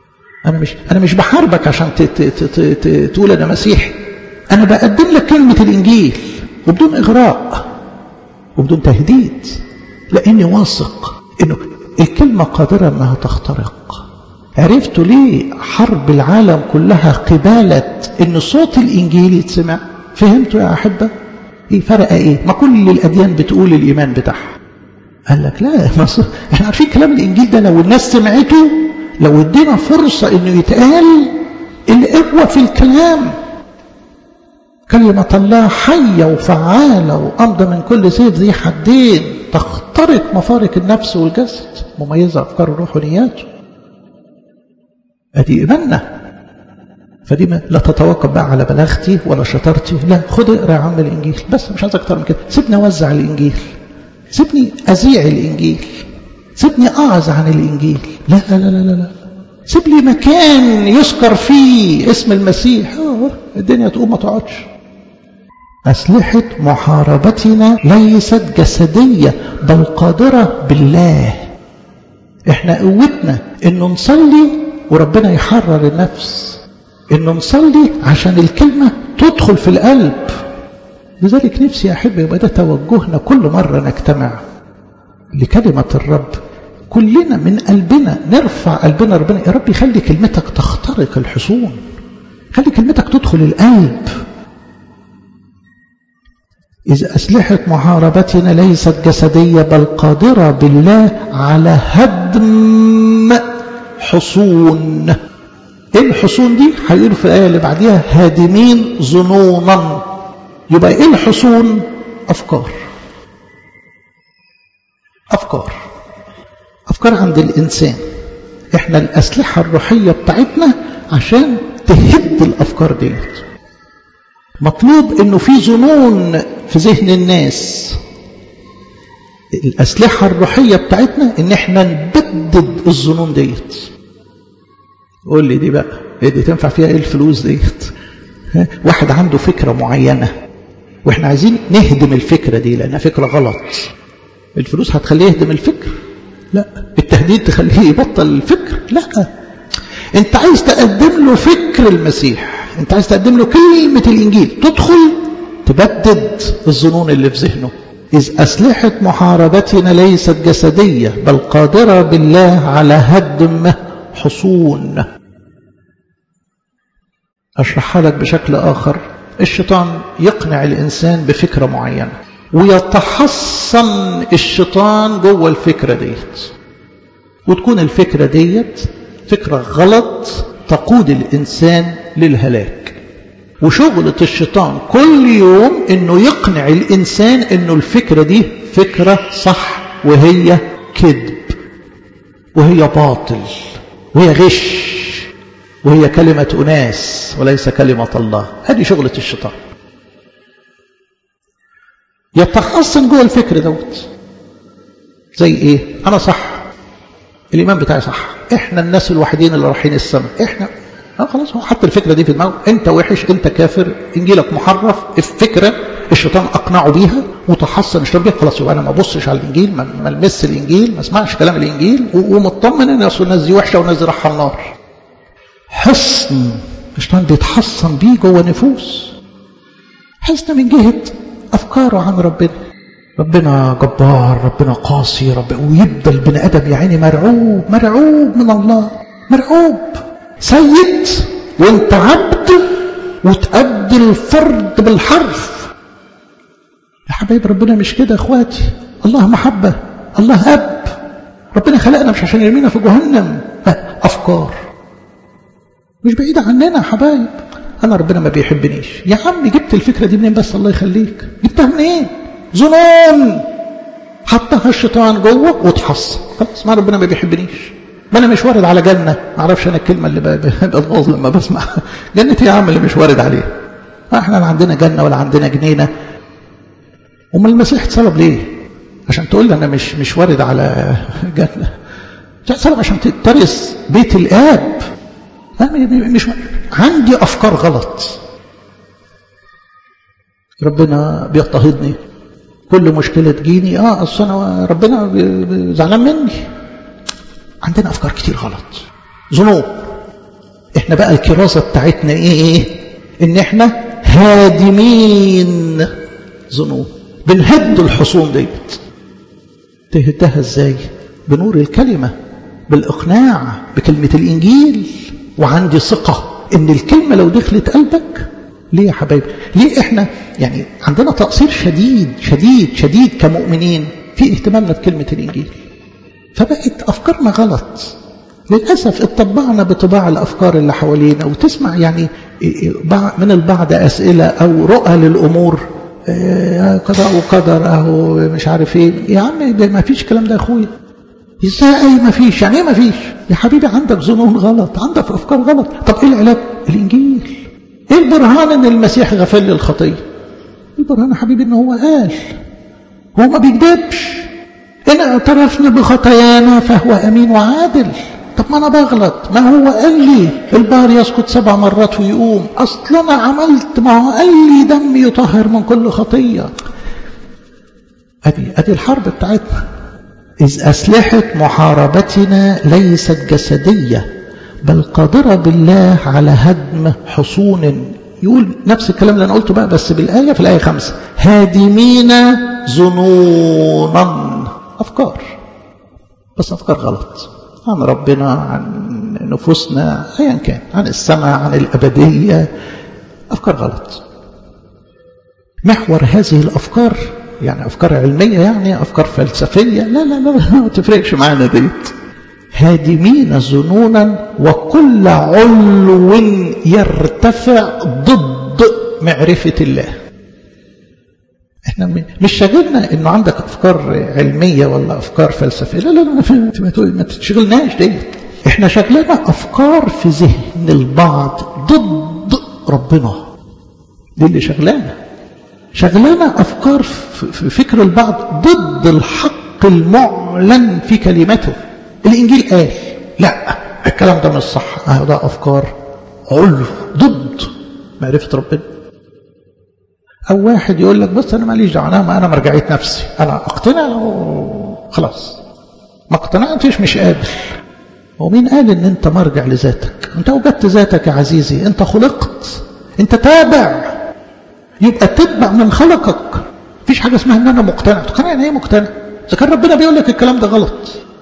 انا مش انا مش بحاربك عشان ت ت ت ت ت تقول انا مسيحي انا بقدم لك كلمه الانجيل وبدون اغراء وبدون تهديد لاني واثق انه الكلمه قادره انها تخترق عرفتوا ليه حرب العالم كلها قباله ان صوت الانجيل يتسمع فهمتوا يا احبه ايه فرق ايه ما كل الاديان بتقول الايمان بتاعها قال لك لا ما احنا عارفين كلام الانجيل ده لو الناس سمعته لو ادينا فرصه انه يتقال القوه في الكلام كلمة الله حية وفعالة وأمضى من كل سيف ذي حدين تخترق مفارق النفس والجسد مميزة أفكار الروح ونياته أدي إيماننا فدي لا تتوقف بقى على بلاغتي ولا شطارتي لا خد اقرا يا عم الانجيل بس مش عايز اكتر من كده سيبني اوزع الانجيل سيبني اذيع الانجيل سيبني اعظ عن الانجيل لا لا لا لا لا سيب لي مكان يذكر فيه اسم المسيح اه الدنيا تقوم ما تقعدش أسلحة محاربتنا ليست جسدية بل قادرة بالله احنا قوتنا انه نصلي وربنا يحرر النفس انه نصلي عشان الكلمة تدخل في القلب لذلك نفسي أحب يبقى ده توجهنا كل مرة نجتمع لكلمة الرب كلنا من قلبنا نرفع قلبنا ربنا يا رب خلي كلمتك تخترق الحصون خلي كلمتك تدخل القلب إذ أسلحة محاربتنا ليست جسدية بل قادرة بالله على هدم حصون ايه الحصون دي هيقولوا في الآية اللي بعديها هادمين ظنونا يبقى ايه الحصون أفكار أفكار أفكار عند الإنسان إحنا الأسلحة الروحية بتاعتنا عشان تهد الأفكار ديت مطلوب إنه في ظنون في ذهن الناس الأسلحة الروحية بتاعتنا إن إحنا نبدد الظنون ديت قول لي دي بقى إيه دي تنفع فيها إيه الفلوس ديت واحد عنده فكرة معينة وإحنا عايزين نهدم الفكرة دي لأنها فكرة غلط الفلوس هتخليه يهدم الفكر لا التهديد تخليه يبطل الفكر لا انت عايز تقدم له فكر المسيح انت عايز تقدم له كلمة الانجيل تدخل تبدد الظنون اللي في ذهنه إذ أسلحة محاربتنا ليست جسدية بل قادرة بالله على هدم حصون أشرحها لك بشكل آخر الشيطان يقنع الإنسان بفكرة معينة ويتحصن الشيطان جوه الفكرة ديت وتكون الفكرة ديت فكرة غلط تقود الإنسان للهلاك وشغلة الشيطان كل يوم انه يقنع الإنسان انه الفكرة دي فكرة صح وهي كذب وهي باطل وهي غش وهي كلمة أناس وليس كلمة الله هذه شغلة الشيطان يتحصن جوه الفكر دوت زي ايه انا صح الايمان بتاعي صح احنا الناس الوحيدين اللي رايحين السماء احنا اه خلاص هو حط الفكره دي في دماغه انت وحش انت كافر انجيلك محرف الفكره الشيطان اقنعه بيها وتحصن الشيطان بيها خلاص يبقى انا ما ابصش على الانجيل ما المس الانجيل ما اسمعش كلام الانجيل ومطمن ان الناس دي وحشه والناس دي رايحه النار حصن الشيطان بيتحصن بيه جوه نفوس حصن من جهه أفكاره عن ربنا ربنا جبار ربنا قاسي رب ويبدأ البني آدم يا عيني مرعوب مرعوب من الله مرعوب سيد وانت عبد وتأدي الفرد بالحرف يا حبايب ربنا مش كده اخواتي الله محبة الله أب ربنا خلقنا مش عشان يرمينا في جهنم أفكار مش بعيدة عننا يا حبايب أنا ربنا ما بيحبنيش يا عم جبت الفكرة دي منين بس الله يخليك جبتها منين ظنون حطها الشيطان جوه وتحصن خلاص ما ربنا ما بيحبنيش ما انا مش وارد على جنه ما اعرفش انا الكلمه اللي بتغاظ لما بسمع جنه يا عم اللي مش وارد عليها احنا لا عندنا جنه ولا عندنا جنينه امال المسيح اتصلب ليه عشان تقول لي انا مش مش وارد على جنه اتصلب عشان ترث بيت الاب مش عندي افكار غلط ربنا بيضطهدني كل مشكله تجيني اه اصل انا ربنا زعلان مني عندنا افكار كتير غلط ظنون احنا بقى الكراسة بتاعتنا ايه ان احنا هادمين ظنون بنهد الحصون ديت تهدها ازاي بنور الكلمة بالاقناع بكلمة الانجيل وعندي ثقة ان الكلمة لو دخلت قلبك ليه يا حبايبي ليه احنا يعني عندنا تقصير شديد شديد شديد كمؤمنين في اهتمامنا بكلمة الانجيل فبقت افكارنا غلط للأسف اتطبعنا بطباع الأفكار اللي حوالينا وتسمع يعني من البعض أسئلة أو رؤى للأمور قضاء وقدر أهو مش عارف إيه يا عم ما فيش الكلام ده يا أخويا إزاي ما فيش يعني إيه ما فيش يا حبيبي عندك ظنون غلط عندك أفكار غلط طب إيه العلاج الإنجيل إيه البرهان إن المسيح غفر لي الخطية البرهان يا حبيبي إن هو قال هو ما بيكذبش إن اعترفنا بخطايانا فهو أمين وعادل طب ما انا بغلط ما هو قال لي البار يسقط سبع مرات ويقوم اصلا انا عملت ما هو قال لي دم يطهر من كل خطيه ادي ادي الحرب بتاعتنا اذ اسلحه محاربتنا ليست جسديه بل قادره بالله على هدم حصون يقول نفس الكلام اللي انا قلته بقى بس بالايه في الايه خمسة هادمين ظنونا افكار بس افكار غلط عن ربنا عن نفوسنا ايا كان عن السماء عن الابديه افكار غلط محور هذه الافكار يعني افكار علميه يعني افكار فلسفيه لا لا لا ما تفرقش معانا ديت هادمين ظنونا وكل علو يرتفع ضد معرفه الله احنا مش شاغلنا انه عندك افكار علميه ولا افكار فلسفيه لا لا لا ما تشغلناش ديت احنا شغلنا افكار في ذهن البعض ضد ربنا دي اللي شغلانا شغلنا افكار في فكر البعض ضد الحق المعلن في كلمته الانجيل قال لا الكلام ده مش صح اه ده افكار علو ضد معرفه ربنا أو واحد يقول لك بس أنا ماليش دعوة أنا أنا مرجعية نفسي أنا أقتنع وخلاص ما اقتنعتش مش قابل ومين قال إن أنت مرجع لذاتك أنت وجدت ذاتك يا عزيزي أنت خلقت أنت تابع يبقى تتبع من خلقك مفيش حاجة اسمها إن أنا مقتنع تقتنع يعني إيه مقتنع إذا كان ربنا بيقول لك الكلام ده غلط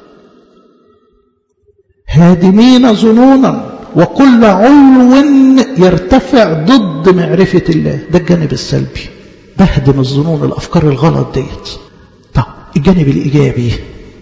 هادمين ظنونا وكل علو يرتفع ضد معرفة الله ده الجانب السلبي بهدم الظنون الأفكار الغلط ديت طب الجانب الإيجابي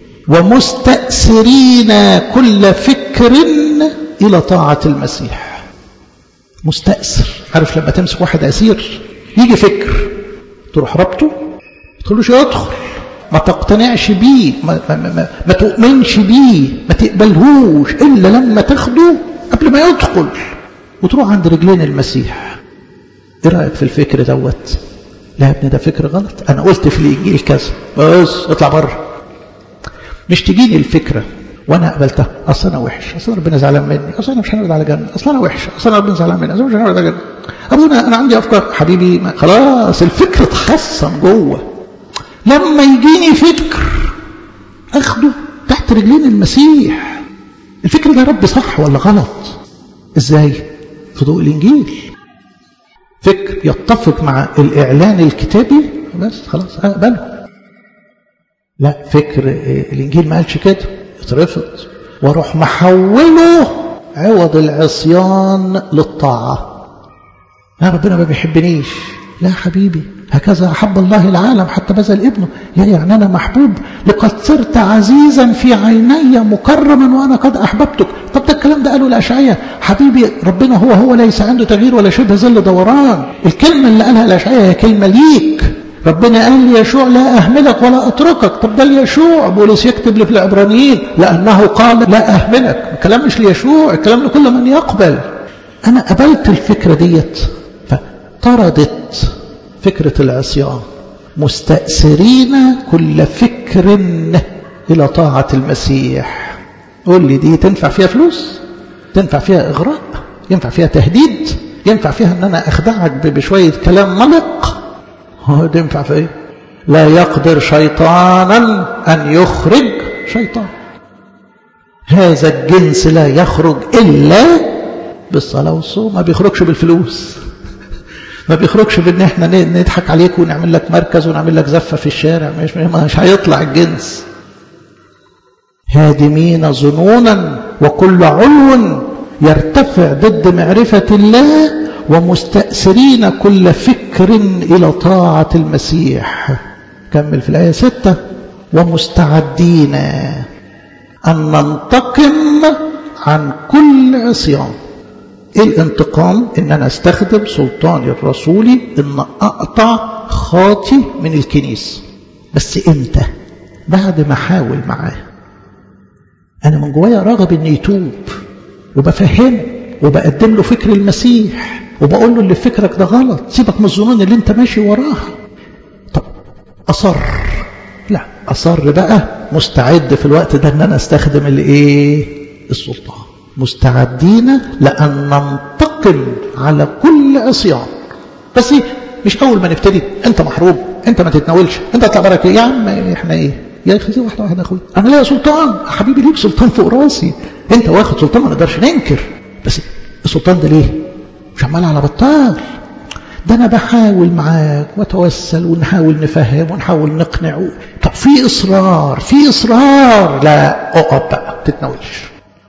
ومستأثرين كل فكر إلى طاعة المسيح مستأثر عارف لما تمسك واحد أسير يجي فكر تروح ربطه تقولوش يدخل ما تقتنعش بيه ما, ما, ما, ما تؤمنش بيه ما تقبلهوش إلا لما تاخده قبل ما يدخل وتروح عند رجلين المسيح ايه رايك في الفكر دوت لا يا ابني ده فكر غلط انا قلت في الانجيل كذا بس اطلع بره مش تجيني الفكره وانا قبلتها اصل انا وحش اصل ربنا زعلان مني اصل انا مش هنقعد على جنه اصل انا وحش اصل ربنا زعلان مني اصل مش هنقعد على جنه ابونا انا عندي افكار حبيبي ما خلاص الفكر اتحصن جوه لما يجيني فكر اخده تحت رجلين المسيح الفكر ده رب صح ولا غلط ازاي في ضوء الانجيل فكر يتفق مع الاعلان الكتابي بس خلاص اقبله لا فكر الانجيل ما قالش كده اترفض واروح محوله عوض العصيان للطاعه لا ربنا ما بيحبنيش لا حبيبي هكذا أحب الله العالم حتى بذل ابنه يعني أنا محبوب لقد صرت عزيزا في عيني مكرما وأنا قد أحببتك طب ده الكلام ده قالوا الأشعية حبيبي ربنا هو هو ليس عنده تغيير ولا شبه ظل دوران الكلمة اللي قالها الأشعية هي كلمة ليك ربنا قال ليشوع لا أهملك ولا أتركك طب ده ليشوع بولس يكتب لي في العبرانيين لأنه قال لا أهملك الكلام مش ليشوع الكلام لكل من يقبل أنا قبلت الفكرة ديت فطردت فكرة العصيان مستأثرين كل فكر إلى طاعة المسيح قول لي دي تنفع فيها فلوس تنفع فيها إغراء ينفع فيها تهديد ينفع فيها أن أنا أخدعك بشوية كلام ملق هو ده ينفع في إيه لا يقدر شيطانا أن يخرج شيطان هذا الجنس لا يخرج إلا بالصلاة والصوم ما بيخرجش بالفلوس ما بيخرجش بان احنا نضحك عليك ونعمل لك مركز ونعمل لك زفة في الشارع مش, مش هيطلع الجنس هادمين ظنونا وكل علو يرتفع ضد معرفة الله ومستأثرين كل فكر إلى طاعة المسيح كمل في الآية ستة ومستعدين أن ننتقم عن كل عصيان إيه الانتقام إن أنا استخدم سلطاني الرسولي إن أقطع خاطي من الكنيسة بس إمتى بعد ما أحاول معاه أنا من جوايا راغب إن يتوب وبفهمه وبقدم له فكر المسيح وبقول له اللي فكرك ده غلط سيبك من الظنون اللي انت ماشي وراها طب أصر لا أصر بقى مستعد في الوقت ده ان انا استخدم الايه السلطان مستعدين لأن ننتقم على كل عصيان بس مش أول ما نبتدي أنت محروم أنت ما تتناولش أنت اطلع برك يا عم إحنا إيه يا أخي واحدة واحدة أخوي أنا ليا سلطان حبيبي ليك سلطان فوق راسي أنت واخد سلطان ما نقدرش ننكر بس السلطان ده ليه مش عمال على بطال ده أنا بحاول معاك وأتوسل ونحاول نفهم ونحاول نقنع طب في إصرار في إصرار لا أقف بقى تتناولش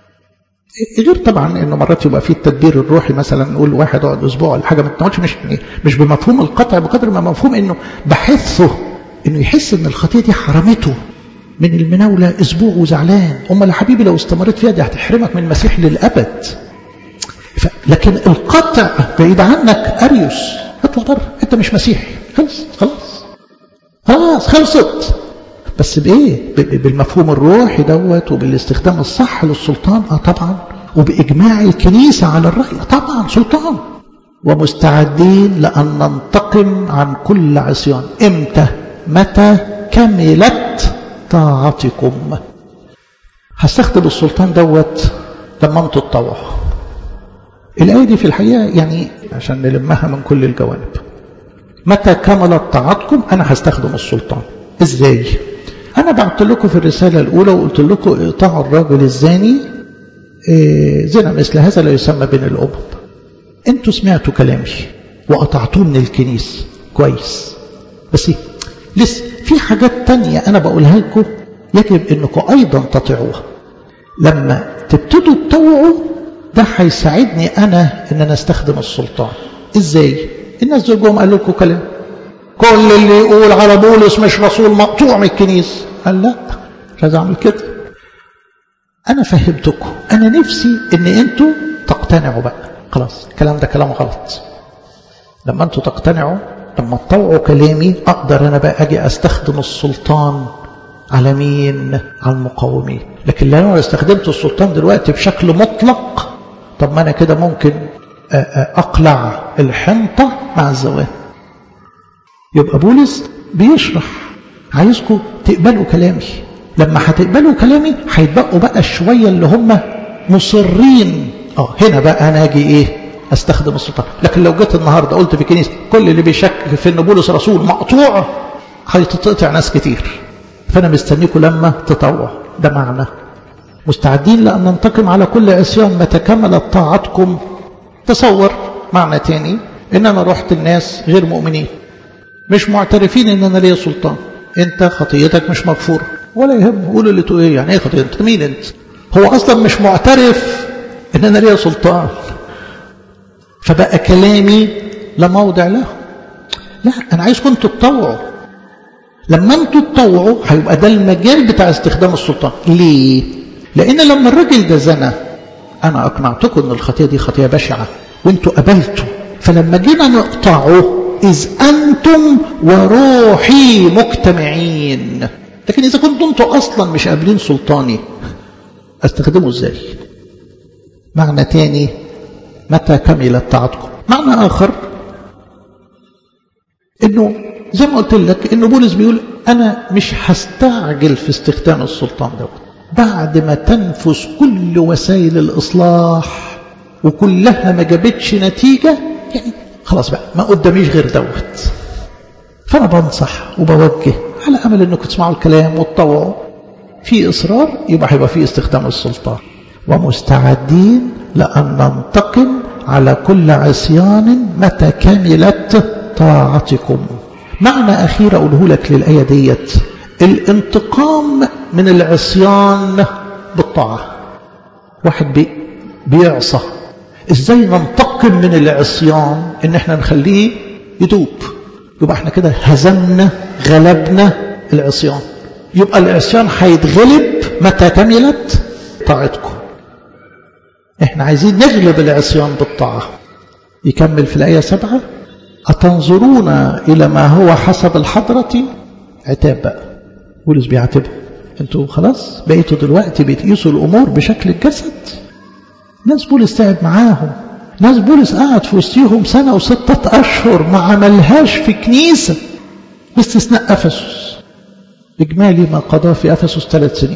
غير طبعا انه مرات يبقى في التدبير الروحي مثلا نقول واحد اقعد اسبوع ولا حاجه ما تناولش مش مش بمفهوم القطع بقدر ما مفهوم انه بحثه انه يحس ان الخطيه دي حرمته من المناوله اسبوع وزعلان امال يا حبيبي لو استمريت فيها دي هتحرمك من المسيح للابد ف... لكن القطع بعيد عنك اريوس اطلع بره انت مش مسيحي خلص خلاص خلاص خلصت بس بايه بالمفهوم الروحي دوت وبالاستخدام الصح للسلطان اه طبعا وباجماع الكنيسه على الراي طبعا سلطان ومستعدين لان ننتقم عن كل عصيان امتى متى كملت طاعتكم هستخدم السلطان دوت لما انتوا تطوعوا الايه دي في الحقيقه يعني عشان نلمها من كل الجوانب متى كملت طاعتكم انا هستخدم السلطان ازاي أنا بعت لكم في الرسالة الأولى وقلت لكم اقطعوا الرجل الزاني إيه زنا مثل هذا لا يسمى بين الأمم أنتوا سمعتوا كلامي وقطعتوه من الكنيسة كويس بس إيه؟ لسه في حاجات تانية أنا بقولها لكم يجب أنكم أيضا تطيعوها لما تبتدوا تطوعوا ده هيساعدني أنا أن أنا أستخدم السلطان إزاي؟ الناس دول جم قالوا لكم كلام كل اللي يقول على بولس مش رسول مقطوع من الكنيسة قال لا مش عايز اعمل كده انا فهمتكم انا نفسي ان انتوا تقتنعوا بقى خلاص الكلام ده كلام غلط لما انتوا تقتنعوا لما تطوعوا كلامي اقدر انا بقى اجي استخدم السلطان على مين على المقاومين لكن لو انا استخدمت السلطان دلوقتي بشكل مطلق طب ما انا كده ممكن اقلع الحنطة مع الزوال يبقى بولس بيشرح عايزكم تقبلوا كلامي لما هتقبلوا كلامي هيتبقوا بقى الشويه اللي هم مصرين اه هنا بقى انا اجي ايه استخدم السلطان لكن لو جيت النهارده قلت في كنيسه كل اللي بيشكك في ان بولس رسول مقطوع هيتقطع ناس كتير فانا مستنيكم لما تطوعوا ده معنى مستعدين لان ننتقم على كل عصيان متى كملت طاعتكم تصور معنى تاني ان انا رحت الناس غير مؤمنين مش معترفين ان انا ليا سلطان انت خطيتك مش مغفوره ولا يهم قول اللي تقول ايه يعني ايه خطيتك انت مين انت هو اصلا مش معترف ان انا ليا سلطان فبقى كلامي لا موضع له لا انا عايزكم انتوا تطوعوا لما انتوا تطوعوا هيبقى ده المجال بتاع استخدام السلطان ليه لان لما الراجل ده زنى انا اقنعتكم ان الخطيه دي خطيه بشعه وانتوا قبلتوا فلما جينا نقطعه إذ أنتم وروحي مجتمعين لكن إذا كنتم أنتم أصلا مش قابلين سلطاني أستخدمه إزاي معنى تاني متى كملت طاعتكم معنى آخر إنه زي ما قلت لك إنه بولس بيقول أنا مش هستعجل في استخدام السلطان دوت بعد ما تنفذ كل وسائل الإصلاح وكلها ما جابتش نتيجة يعني خلاص بقى ما قداميش غير دوت فأنا بنصح وبوجه على أمل أنكم تسمعوا الكلام وتطوعوا في إصرار يبقى هيبقى في استخدام السلطان ومستعدين لأن ننتقم على كل عصيان متى كملت طاعتكم معنى أخير أقوله لك للآية ديت الانتقام من العصيان بالطاعة واحد بي بيعصى ازاي ننتقم من العصيان ان احنا نخليه يدوب يبقى احنا كده هزمنا غلبنا العصيان يبقى العصيان هيتغلب متى كملت طاعتكم احنا عايزين نغلب العصيان بالطاعة يكمل في الآية سبعة أتنظرون إلى ما هو حسب الحضرة عتاب بقى بولس بيعاتبهم انتوا خلاص بقيتوا دلوقتي بتقيسوا الأمور بشكل الجسد ناس بولس تعب معاهم ناس بولس قعد في وسطيهم سنة وستة أشهر ما عملهاش في كنيسة باستثناء أفسس إجمالي ما قضاه في أفسس ثلاث سنين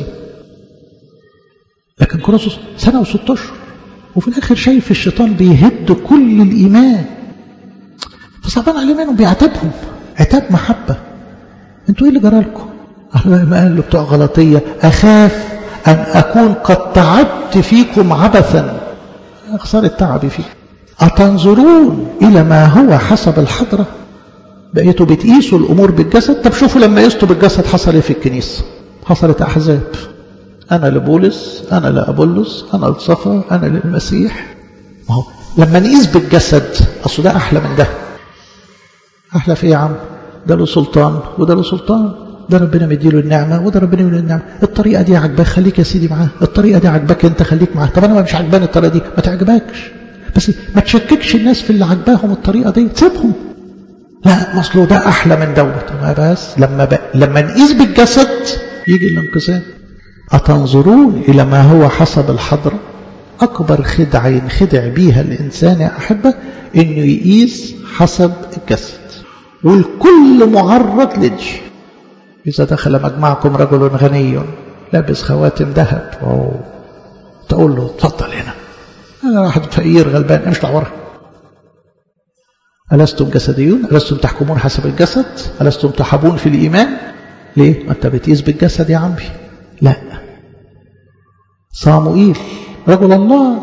لكن كورنثوس سنة وستة أشهر وفي الآخر شايف الشيطان بيهد كل الإيمان فصعبان عليه منهم بيعاتبهم عتاب محبة انتوا ايه اللي جرالكم ما قال له بتوع غلطية أخاف أن أكون قد تعبت فيكم عبثا خسارة تعبي فيكم أتنظرون إلى ما هو حسب الحضرة بقيتوا بتقيسوا الأمور بالجسد طب شوفوا لما قيستوا بالجسد حصل إيه في الكنيسة حصلت أحزاب أنا لبولس أنا لأبولس أنا لصفا أنا للمسيح ما هو لما نقيس بالجسد أصل ده أحلى من ده أحلى في إيه يا عم ده له سلطان وده له سلطان ده ربنا مديله النعمة وده ربنا مديله النعمة الطريقة دي عجباك خليك يا سيدي معاه الطريقة دي عجباك انت خليك معاه طب انا مش عجباني الطريقة دي ما تعجبكش بس ما تشككش الناس في اللي عجباهم الطريقة دي تسيبهم لا مصله ده احلى من دوت ما بس لما ب... لما نقيس بالجسد يجي الانقسام أتنظرون إلى ما هو حسب الحضرة أكبر خدعة ينخدع بيها الإنسان يا أحبة إنه يقيس حسب الجسد والكل معرض للجي إذا دخل مجمعكم رجل غني لابس خواتم ذهب تقول له اتفضل هنا أنا واحد فقير غلبان امشي ورا ألستم جسديون ألستم تحكمون حسب الجسد ألستم تحبون في الإيمان ليه ما أنت بتقيس بالجسد يا عمي لا صاموئيل رجل الله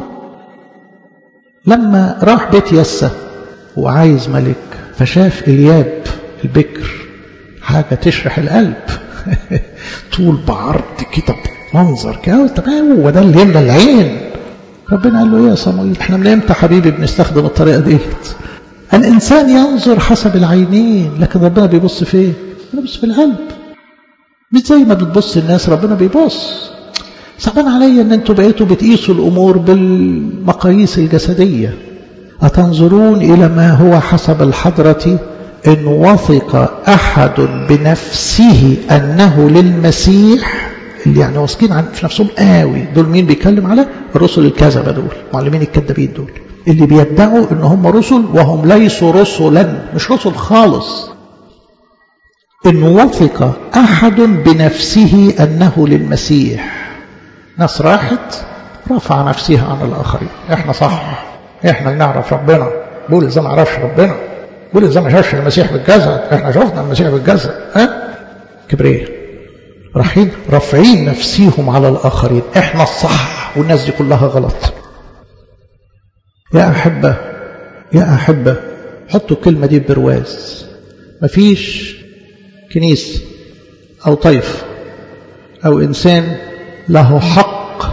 لما راح بيت يسى وعايز ملك فشاف الياب البكر حاجة تشرح القلب طول بعرض كده منظر كده طب هو ده اللي يملى العين ربنا قال له ايه يا صموئيل احنا من امتى حبيبي بنستخدم الطريقه ديت الانسان ينظر حسب العينين لكن ربنا بيبص فين بيبص في القلب مش زي ما بتبص الناس ربنا بيبص صعبان عليا ان انتوا بقيتوا بتقيسوا الامور بالمقاييس الجسديه اتنظرون الى ما هو حسب الحضره إن وثق أحد بنفسه أنه للمسيح اللي يعني واثقين عن في نفسهم قوي دول مين بيتكلم على الرسل الكذبة دول معلمين الكذابين دول اللي بيدعوا ان هم رسل وهم ليسوا رسلا مش رسل خالص إن وثق أحد بنفسه أنه للمسيح ناس راحت رفع نفسها عن الآخرين احنا صح احنا اللي نعرف ربنا بولس ده ما عرفش ربنا بولس ده ما شافش المسيح بالجسد احنا شفنا المسيح بالجسد ها كبرياء رايحين رافعين نفسيهم على الآخرين احنا الصح والناس دي كلها غلط يا أحبة يا أحبة حطوا الكلمة دي برواز مفيش كنيسة أو طيف أو إنسان له حق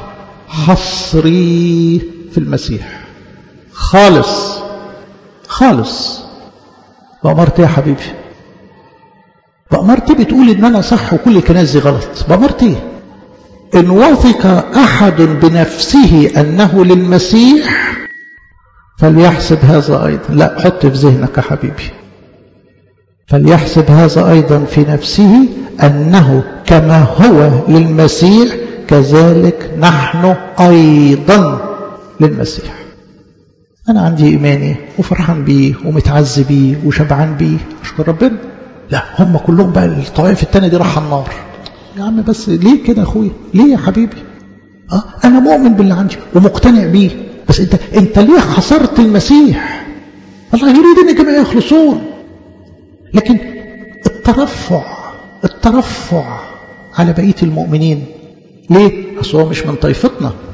حصري في المسيح خالص خالص بأمرت يا حبيبي بأمرت بتقول إن أنا صح وكل الكنائس دي غلط بأمرت إيه إن وثق أحد بنفسه أنه للمسيح فليحسب هذا أيضا لا حط في ذهنك يا حبيبي فليحسب هذا أيضا في نفسه أنه كما هو للمسيح كذلك نحن أيضا للمسيح أنا عندي إيماني وفرحان بيه ومتعز بيه وشبعان بيه أشكر ربنا لا هم كلهم بقى الطوائف التانية دي راح النار يا عم بس ليه كده أخويا ليه يا حبيبي أه أنا مؤمن باللي عندي ومقتنع بيه بس أنت أنت ليه حصرت المسيح الله يريد أن الجميع يخلصون لكن الترفع الترفع على بقية المؤمنين ليه؟ أصل هو مش من طائفتنا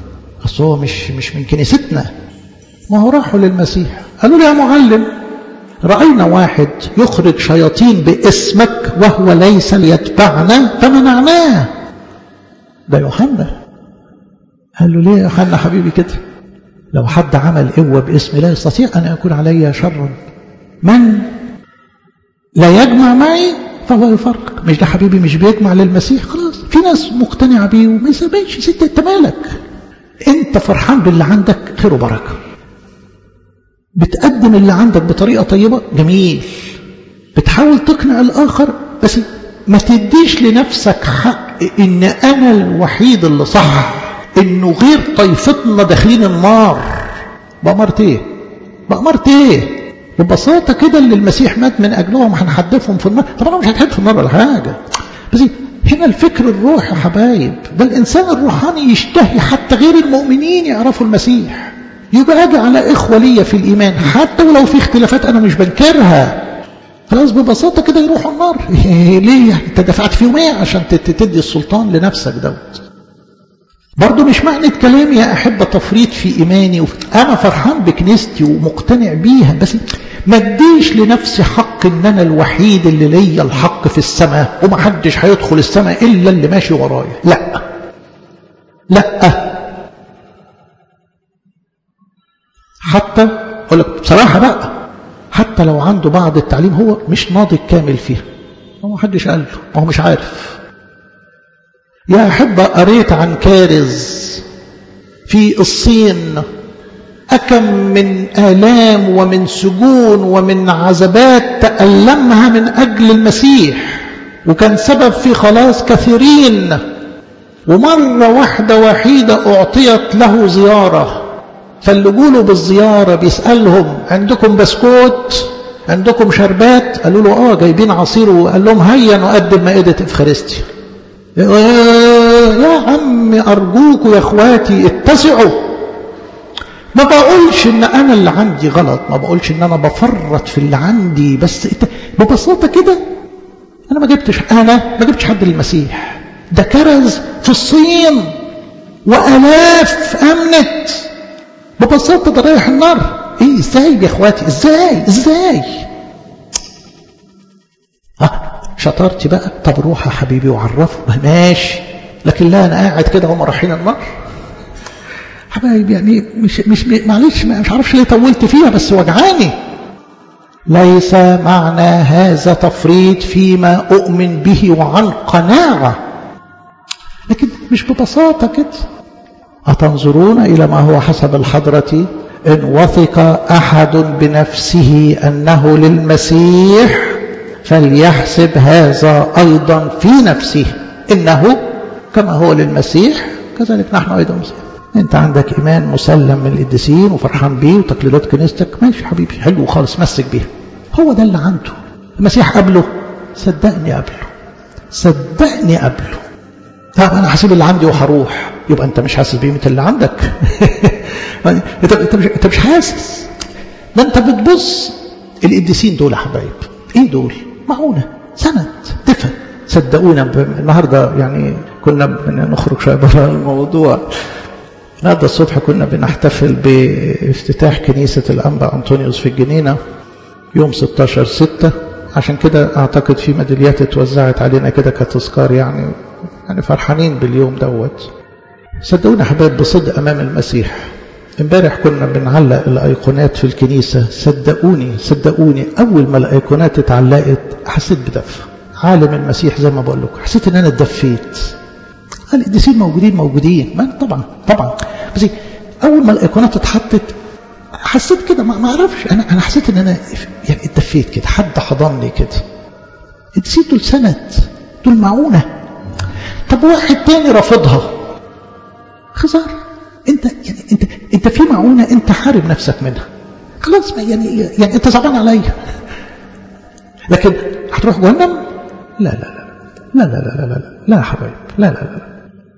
اصل هو مش مش من كنيستنا ما هو راحوا للمسيح قالوا له يا معلم رأينا واحد يخرج شياطين باسمك وهو ليس ليتبعنا فمنعناه ده يوحنا قال له ليه يا يوحنا حبيبي كده لو حد عمل قوة باسم لا يستطيع أن يكون علي شرا من لا يجمع معي فهو يفرق مش ده حبيبي مش بيجمع للمسيح خلاص في ناس مقتنعة بيه وما يسمعش ست انت مالك انت فرحان باللي عندك خير وبركه بتقدم اللي عندك بطريقة طيبة جميل بتحاول تقنع الآخر بس ما تديش لنفسك حق إن أنا الوحيد اللي صح إنه غير طائفتنا داخلين النار بأمرت إيه؟ بأمرت إيه؟ ببساطة كده اللي المسيح مات من أجلهم هنحدفهم في النار طبعا مش هتحدف في النار ولا حاجة بس هنا الفكر الروحي يا حبايب ده الإنسان الروحاني يشتهي حتى غير المؤمنين يعرفوا المسيح يبقى اجي على اخوه ليا في الايمان حتى ولو في اختلافات انا مش بنكرها خلاص ببساطه كده يروحوا النار ليه يعني انت دفعت فيهم ايه عشان تدي السلطان لنفسك دوت برضه مش معنى كلامي يا احبه تفريط في ايماني وفي انا فرحان بكنيستي ومقتنع بيها بس ما اديش لنفسي حق ان انا الوحيد اللي ليا الحق في السماء ومحدش هيدخل السماء الا اللي ماشي ورايا لا لا حتى أقول لك بصراحة بقى حتى لو عنده بعض التعليم هو مش ناضج كامل فيها هو ما حدش قال له هو مش عارف يا أحبة قريت عن كارز في الصين أكم من آلام ومن سجون ومن عذابات تألمها من أجل المسيح وكان سبب في خلاص كثيرين ومرة واحدة وحيدة أعطيت له زيارة فاللي جوله بالزيارة بيسألهم عندكم بسكوت عندكم شربات قالوا له اه جايبين عصير وقال لهم هيا نقدم مائدة افخارستيا يا عم أرجوكوا يا اخواتي اتسعوا ما بقولش ان انا اللي عندي غلط ما بقولش ان انا بفرط في اللي عندي بس ببساطة كده انا ما جبتش انا ما جبتش حد للمسيح ده كرز في الصين والاف امنت ببساطة ده رايح النار ايه ازاي يا اخواتي ازاي ازاي اه شطارتي بقى طب روح يا حبيبي وعرفه ماشي لكن لا انا قاعد كده هم رايحين النار حبايبي يعني مش مش معلش مش عارفش ليه طولت فيها بس وجعاني ليس معنى هذا تفريط فيما اؤمن به وعن قناعه لكن مش ببساطه كده أتنظرون إلى ما هو حسب الحضرة إن وثق أحد بنفسه أنه للمسيح فليحسب هذا أيضا في نفسه إنه كما هو للمسيح كذلك نحن أيضا مسيح أنت عندك إيمان مسلم من القديسين وفرحان بيه وتقليدات كنيستك ماشي حبيبي حلو خالص مسك بيها هو ده اللي عنده المسيح قبله صدقني قبله صدقني قبله طب انا هسيب اللي عندي وهروح يبقى انت مش حاسس بقيمه اللي عندك انت انت مش انت مش حاسس ده انت بتبص القديسين دول يا حبايب ايه دول معونه سند دفن صدقونا النهارده يعني كنا بنخرج شويه بره الموضوع النهارده الصبح كنا بنحتفل بافتتاح كنيسه الانبا انطونيوس في الجنينه يوم 16 6 عشان كده اعتقد في ميداليات اتوزعت علينا كده كتذكار يعني يعني فرحانين باليوم دوت صدقوني حبايب بصدق امام المسيح امبارح كنا بنعلق الايقونات في الكنيسه صدقوني صدقوني اول ما الايقونات اتعلقت حسيت بدفى عالم المسيح زي ما بقول لكم حسيت ان انا اتدفيت القديسين موجودين موجودين ما طبعا طبعا بس اول ما الايقونات اتحطت حسيت كده ما اعرفش انا انا حسيت ان انا يعني اتدفيت كده حد حضني كده القديسين دول سند دول معونه طب واحد تاني رافضها خسارة انت يعني انت انت في معونه انت حارب نفسك منها خلاص يعني يعني انت صعبان عليا لكن هتروح جهنم لا لا لا لا لا لا لا لا لا يا حبايب لا لا لا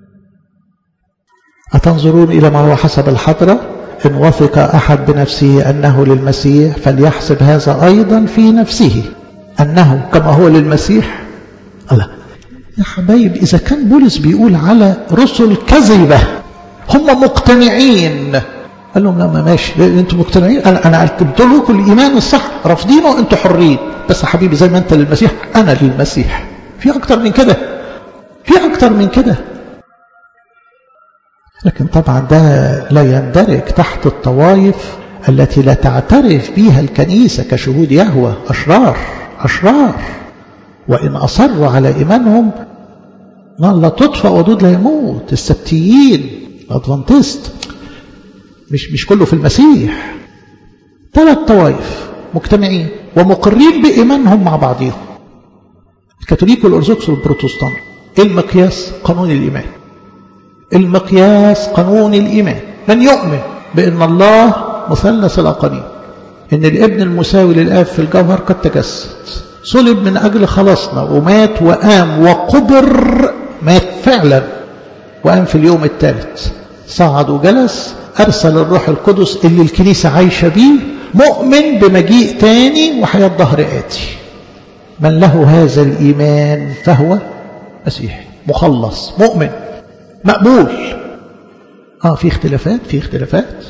أتنظرون إلى ما هو حسب الحضرة إن وثق أحد بنفسه أنه للمسيح فليحسب هذا أيضا في نفسه أنه كما هو للمسيح الله يا حبايب إذا كان بولس بيقول على رسل كذبة هم مقتنعين قال لهم لا ما ماشي انتوا مقتنعين انا انا قلت لكم الايمان الصح رافضينه انتوا حرين بس يا حبيبي زي ما انت للمسيح انا للمسيح في اكتر من كده في اكتر من كده لكن طبعا ده لا يندرج تحت الطوائف التي لا تعترف بها الكنيسة كشهود يهوى أشرار أشرار وإن أصروا على إيمانهم نار لا تطفأ ودود لا يموت السبتيين الأدفانتست مش مش كله في المسيح ثلاث طوائف مجتمعين ومقرين بإيمانهم مع بعضهم الكاثوليك والأرثوذكس والبروتستانت المقياس قانون الإيمان المقياس قانون الإيمان من يؤمن بأن الله مثلث الأقانيم إن الابن المساوي للآب في الجوهر قد تجسد صلب من أجل خلاصنا ومات وقام وقبر مات فعلا وقام في اليوم الثالث صعد وجلس أرسل الروح القدس اللي الكنيسة عايشة بيه مؤمن بمجيء تاني وحياة ظهر آتي من له هذا الإيمان فهو مسيحي مخلص مؤمن مقبول اه في اختلافات في اختلافات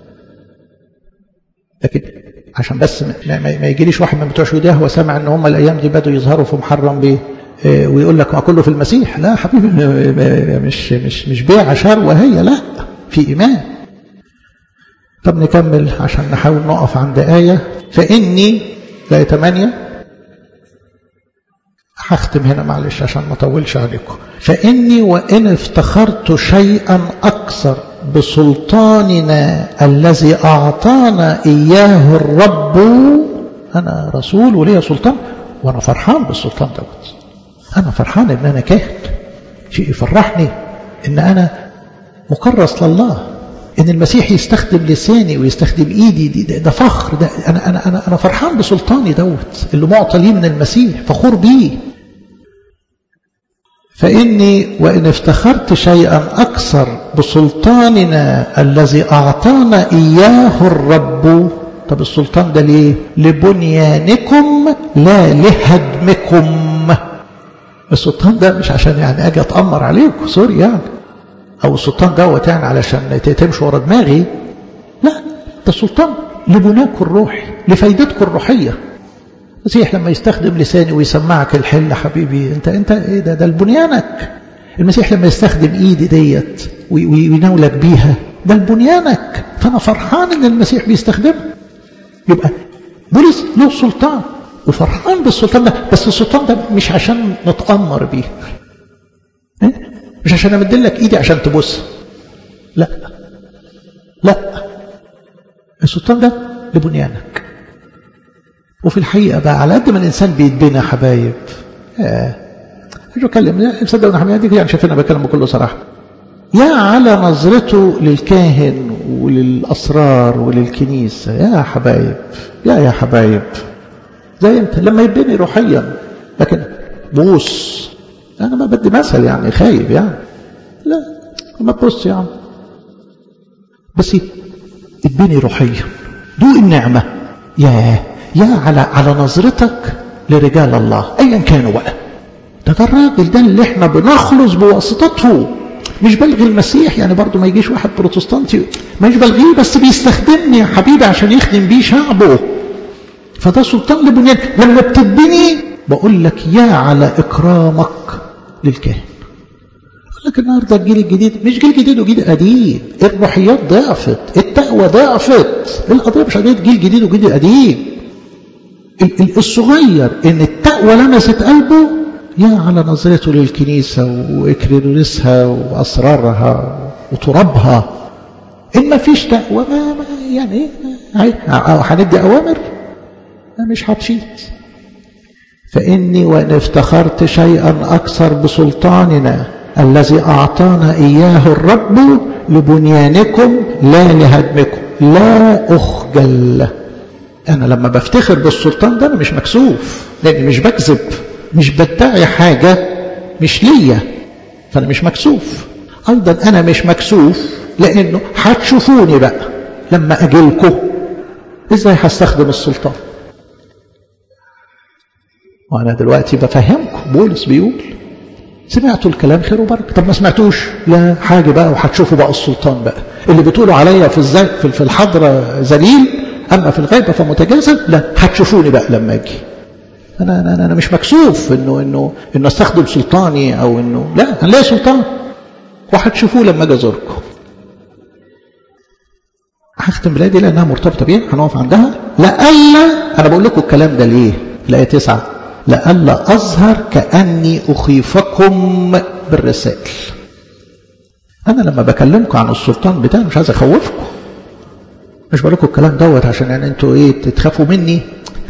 لكن عشان بس ما, ما, ما يجيليش واحد من بتوع شهود هو سامع ان هم الايام دي بدوا يظهروا في محرم بيه اه ويقول لك ما كله في المسيح لا حبيبي مش مش مش بيع شروه هي لا في ايمان طب نكمل عشان نحاول نقف عند آية فإني لا ثمانية هختم هنا معلش عشان ما اطولش عليكم فإني وإن افتخرت شيئا أكثر بسلطاننا الذي أعطانا إياه الرب أنا رسول ولي سلطان وأنا فرحان بالسلطان دوت أنا فرحان إن أنا كاهن شيء يفرحني إن أنا مكرس لله ان المسيح يستخدم لساني ويستخدم ايدي دي ده, ده فخر ده انا انا انا انا فرحان بسلطاني دوت اللي معطى لي من المسيح فخور بيه فاني وان افتخرت شيئا اكثر بسلطاننا الذي اعطانا اياه الرب طب السلطان ده ليه لبنيانكم لا لهدمكم السلطان ده مش عشان يعني اجي اتامر عليكم سوري يعني او السلطان دوت يعني علشان تمشوا ورا دماغي لا ده السلطان لبناكم الروحي لفايدتكم الروحيه المسيح لما يستخدم لساني ويسمعك الحل حبيبي انت انت ايه ده ده لبنيانك المسيح لما يستخدم ايدي ديت ويناولك بيها ده لبنيانك فانا فرحان ان المسيح بيستخدمها يبقى بولس له سلطان وفرحان بالسلطان ده بس السلطان ده مش عشان نتامر بيه إيه؟ مش عشان امد لك ايدي عشان تبص لا لا السلطان ده لبنيانك وفي الحقيقة بقى على قد ما الإنسان بيتبنى يا حبايب آه. مش بكلم صدقوا حبايب دي يعني شايفين أنا بكلم بكل صراحة يا على نظرته للكاهن وللأسرار وللكنيسة يا حبايب يا يا حبايب زي انت لما يتبني روحيا لكن بوس انا ما بدي مثل يعني خايب يعني لا ما تبص يا عم بس اتبني روحيا دوق النعمة يا يا على على نظرتك لرجال الله ايا كانوا بقى ده ده الراجل ده اللي احنا بنخلص بواسطته مش بلغي المسيح يعني برضه ما يجيش واحد بروتستانتي مش بلغيه بس بيستخدمني يا حبيبي عشان يخدم بيه شعبه فده سلطان لبنيان لما بتتبني بقول لك يا على اكرامك للكاهن يقول لك النهارده الجيل الجديد مش جيل جديد وجيل قديم الروحيات ضعفت التقوى ضعفت القضيه مش قضيه جيل جديد وجيل قديم الصغير ان التقوى لمست قلبه يا على نظرته للكنيسة وإكريرسها وأسرارها وترابها إن ما فيش تقوى ما, ما يعني هندي أوامر مش هتشيت فإني وإن افتخرت شيئا أكثر بسلطاننا الذي أعطانا إياه الرب لبنيانكم لا لهدمكم لا أخجل أنا لما بفتخر بالسلطان ده أنا مش مكسوف لأني مش بكذب مش بدعي حاجة مش ليا فأنا مش مكسوف أيضا أنا مش مكسوف لأنه هتشوفوني بقى لما أجيلكم إزاي هستخدم السلطان وأنا دلوقتي بفهمكم بولس بيقول سمعتوا الكلام خير وبركه طب ما سمعتوش لا حاجه بقى وهتشوفوا بقى السلطان بقى اللي بتقولوا عليا في الزي في الحضره ذليل اما في الغيبه فمتجاسر لا هتشوفوني بقى لما اجي انا انا انا مش مكسوف انه انه انه استخدم سلطاني او انه لا انا ليا سلطان وهتشوفوه لما اجي ازوركم هختم بلادي لانها مرتبطه بيها هنقف عندها لألا انا بقول لكم الكلام ده ليه الايه تسعة لألا أظهر كأني أخيفكم بالرسائل أنا لما بكلمكم عن السلطان بتاعي مش عايز أخوفكم مش بقول لكم الكلام دوت عشان يعني انتوا ايه تتخافوا مني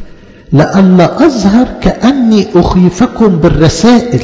لألا أظهر كأني أخيفكم بالرسائل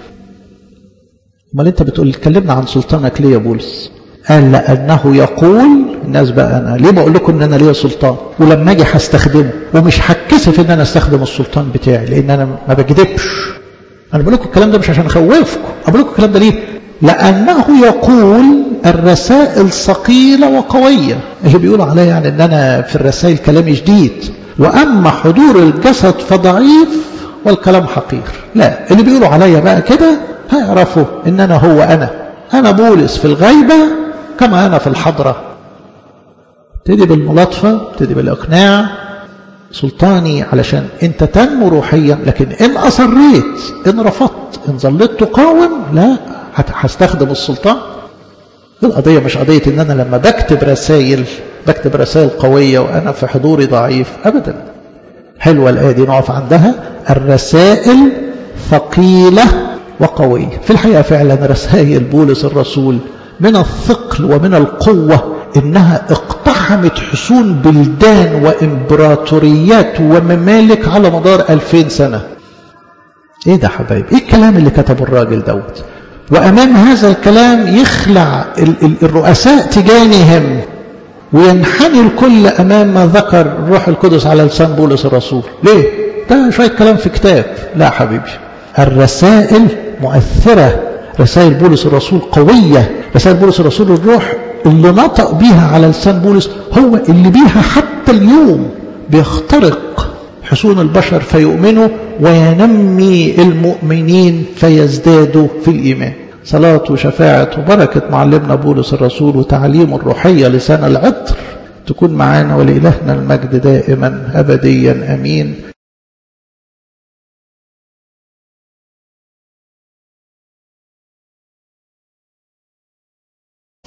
امال انت بتقول اتكلمنا عن سلطانك ليه يا بولس قال لأنه يقول الناس بقى أنا ليه بقول لكم إن أنا ليا سلطان ولما أجي هستخدمه ومش هتكسف إن أنا أستخدم السلطان بتاعي لأن أنا ما بكذبش أنا بقول لكم الكلام ده مش عشان أخوفكم أنا بقول لكم الكلام ده ليه لأنه يقول الرسائل ثقيلة وقوية اللي بيقولوا عليا يعني إن أنا في الرسائل كلامي شديد وأما حضور الجسد فضعيف والكلام حقير لا اللي بيقولوا عليا بقى كده هيعرفوا إن أنا هو أنا أنا بولس في الغيبة كما أنا في الحضرة ابتدي بالملاطفة ابتدي بالإقناع سلطاني علشان أنت تنمو روحيا لكن إن أصريت إن رفضت إن ظلت تقاوم لا هستخدم السلطان القضية مش قضية إن أنا لما بكتب رسائل بكتب رسائل قوية وأنا في حضوري ضعيف أبدا حلوة الآية دي نقف عندها الرسائل ثقيلة وقوية في الحقيقة فعلا رسائل بولس الرسول من الثقل ومن القوة إنها اقتحمت حصون بلدان وإمبراطوريات وممالك على مدار ألفين سنة إيه ده حبايب إيه الكلام اللي كتبه الراجل دوت وأمام هذا الكلام يخلع الرؤساء تجانهم وينحني الكل أمام ما ذكر الروح القدس على لسان بولس الرسول ليه؟ ده شوية كلام في كتاب لا حبيبي الرسائل مؤثرة رسائل بولس الرسول قوية رسائل بولس الرسول الروح اللي نطق بيها على لسان بولس هو اللي بيها حتى اليوم بيخترق حصون البشر فيؤمنوا وينمي المؤمنين فيزدادوا في الإيمان صلاة وشفاعة وبركة معلمنا بولس الرسول وتعليم الروحية لسان العطر تكون معنا ولإلهنا المجد دائما أبديا أمين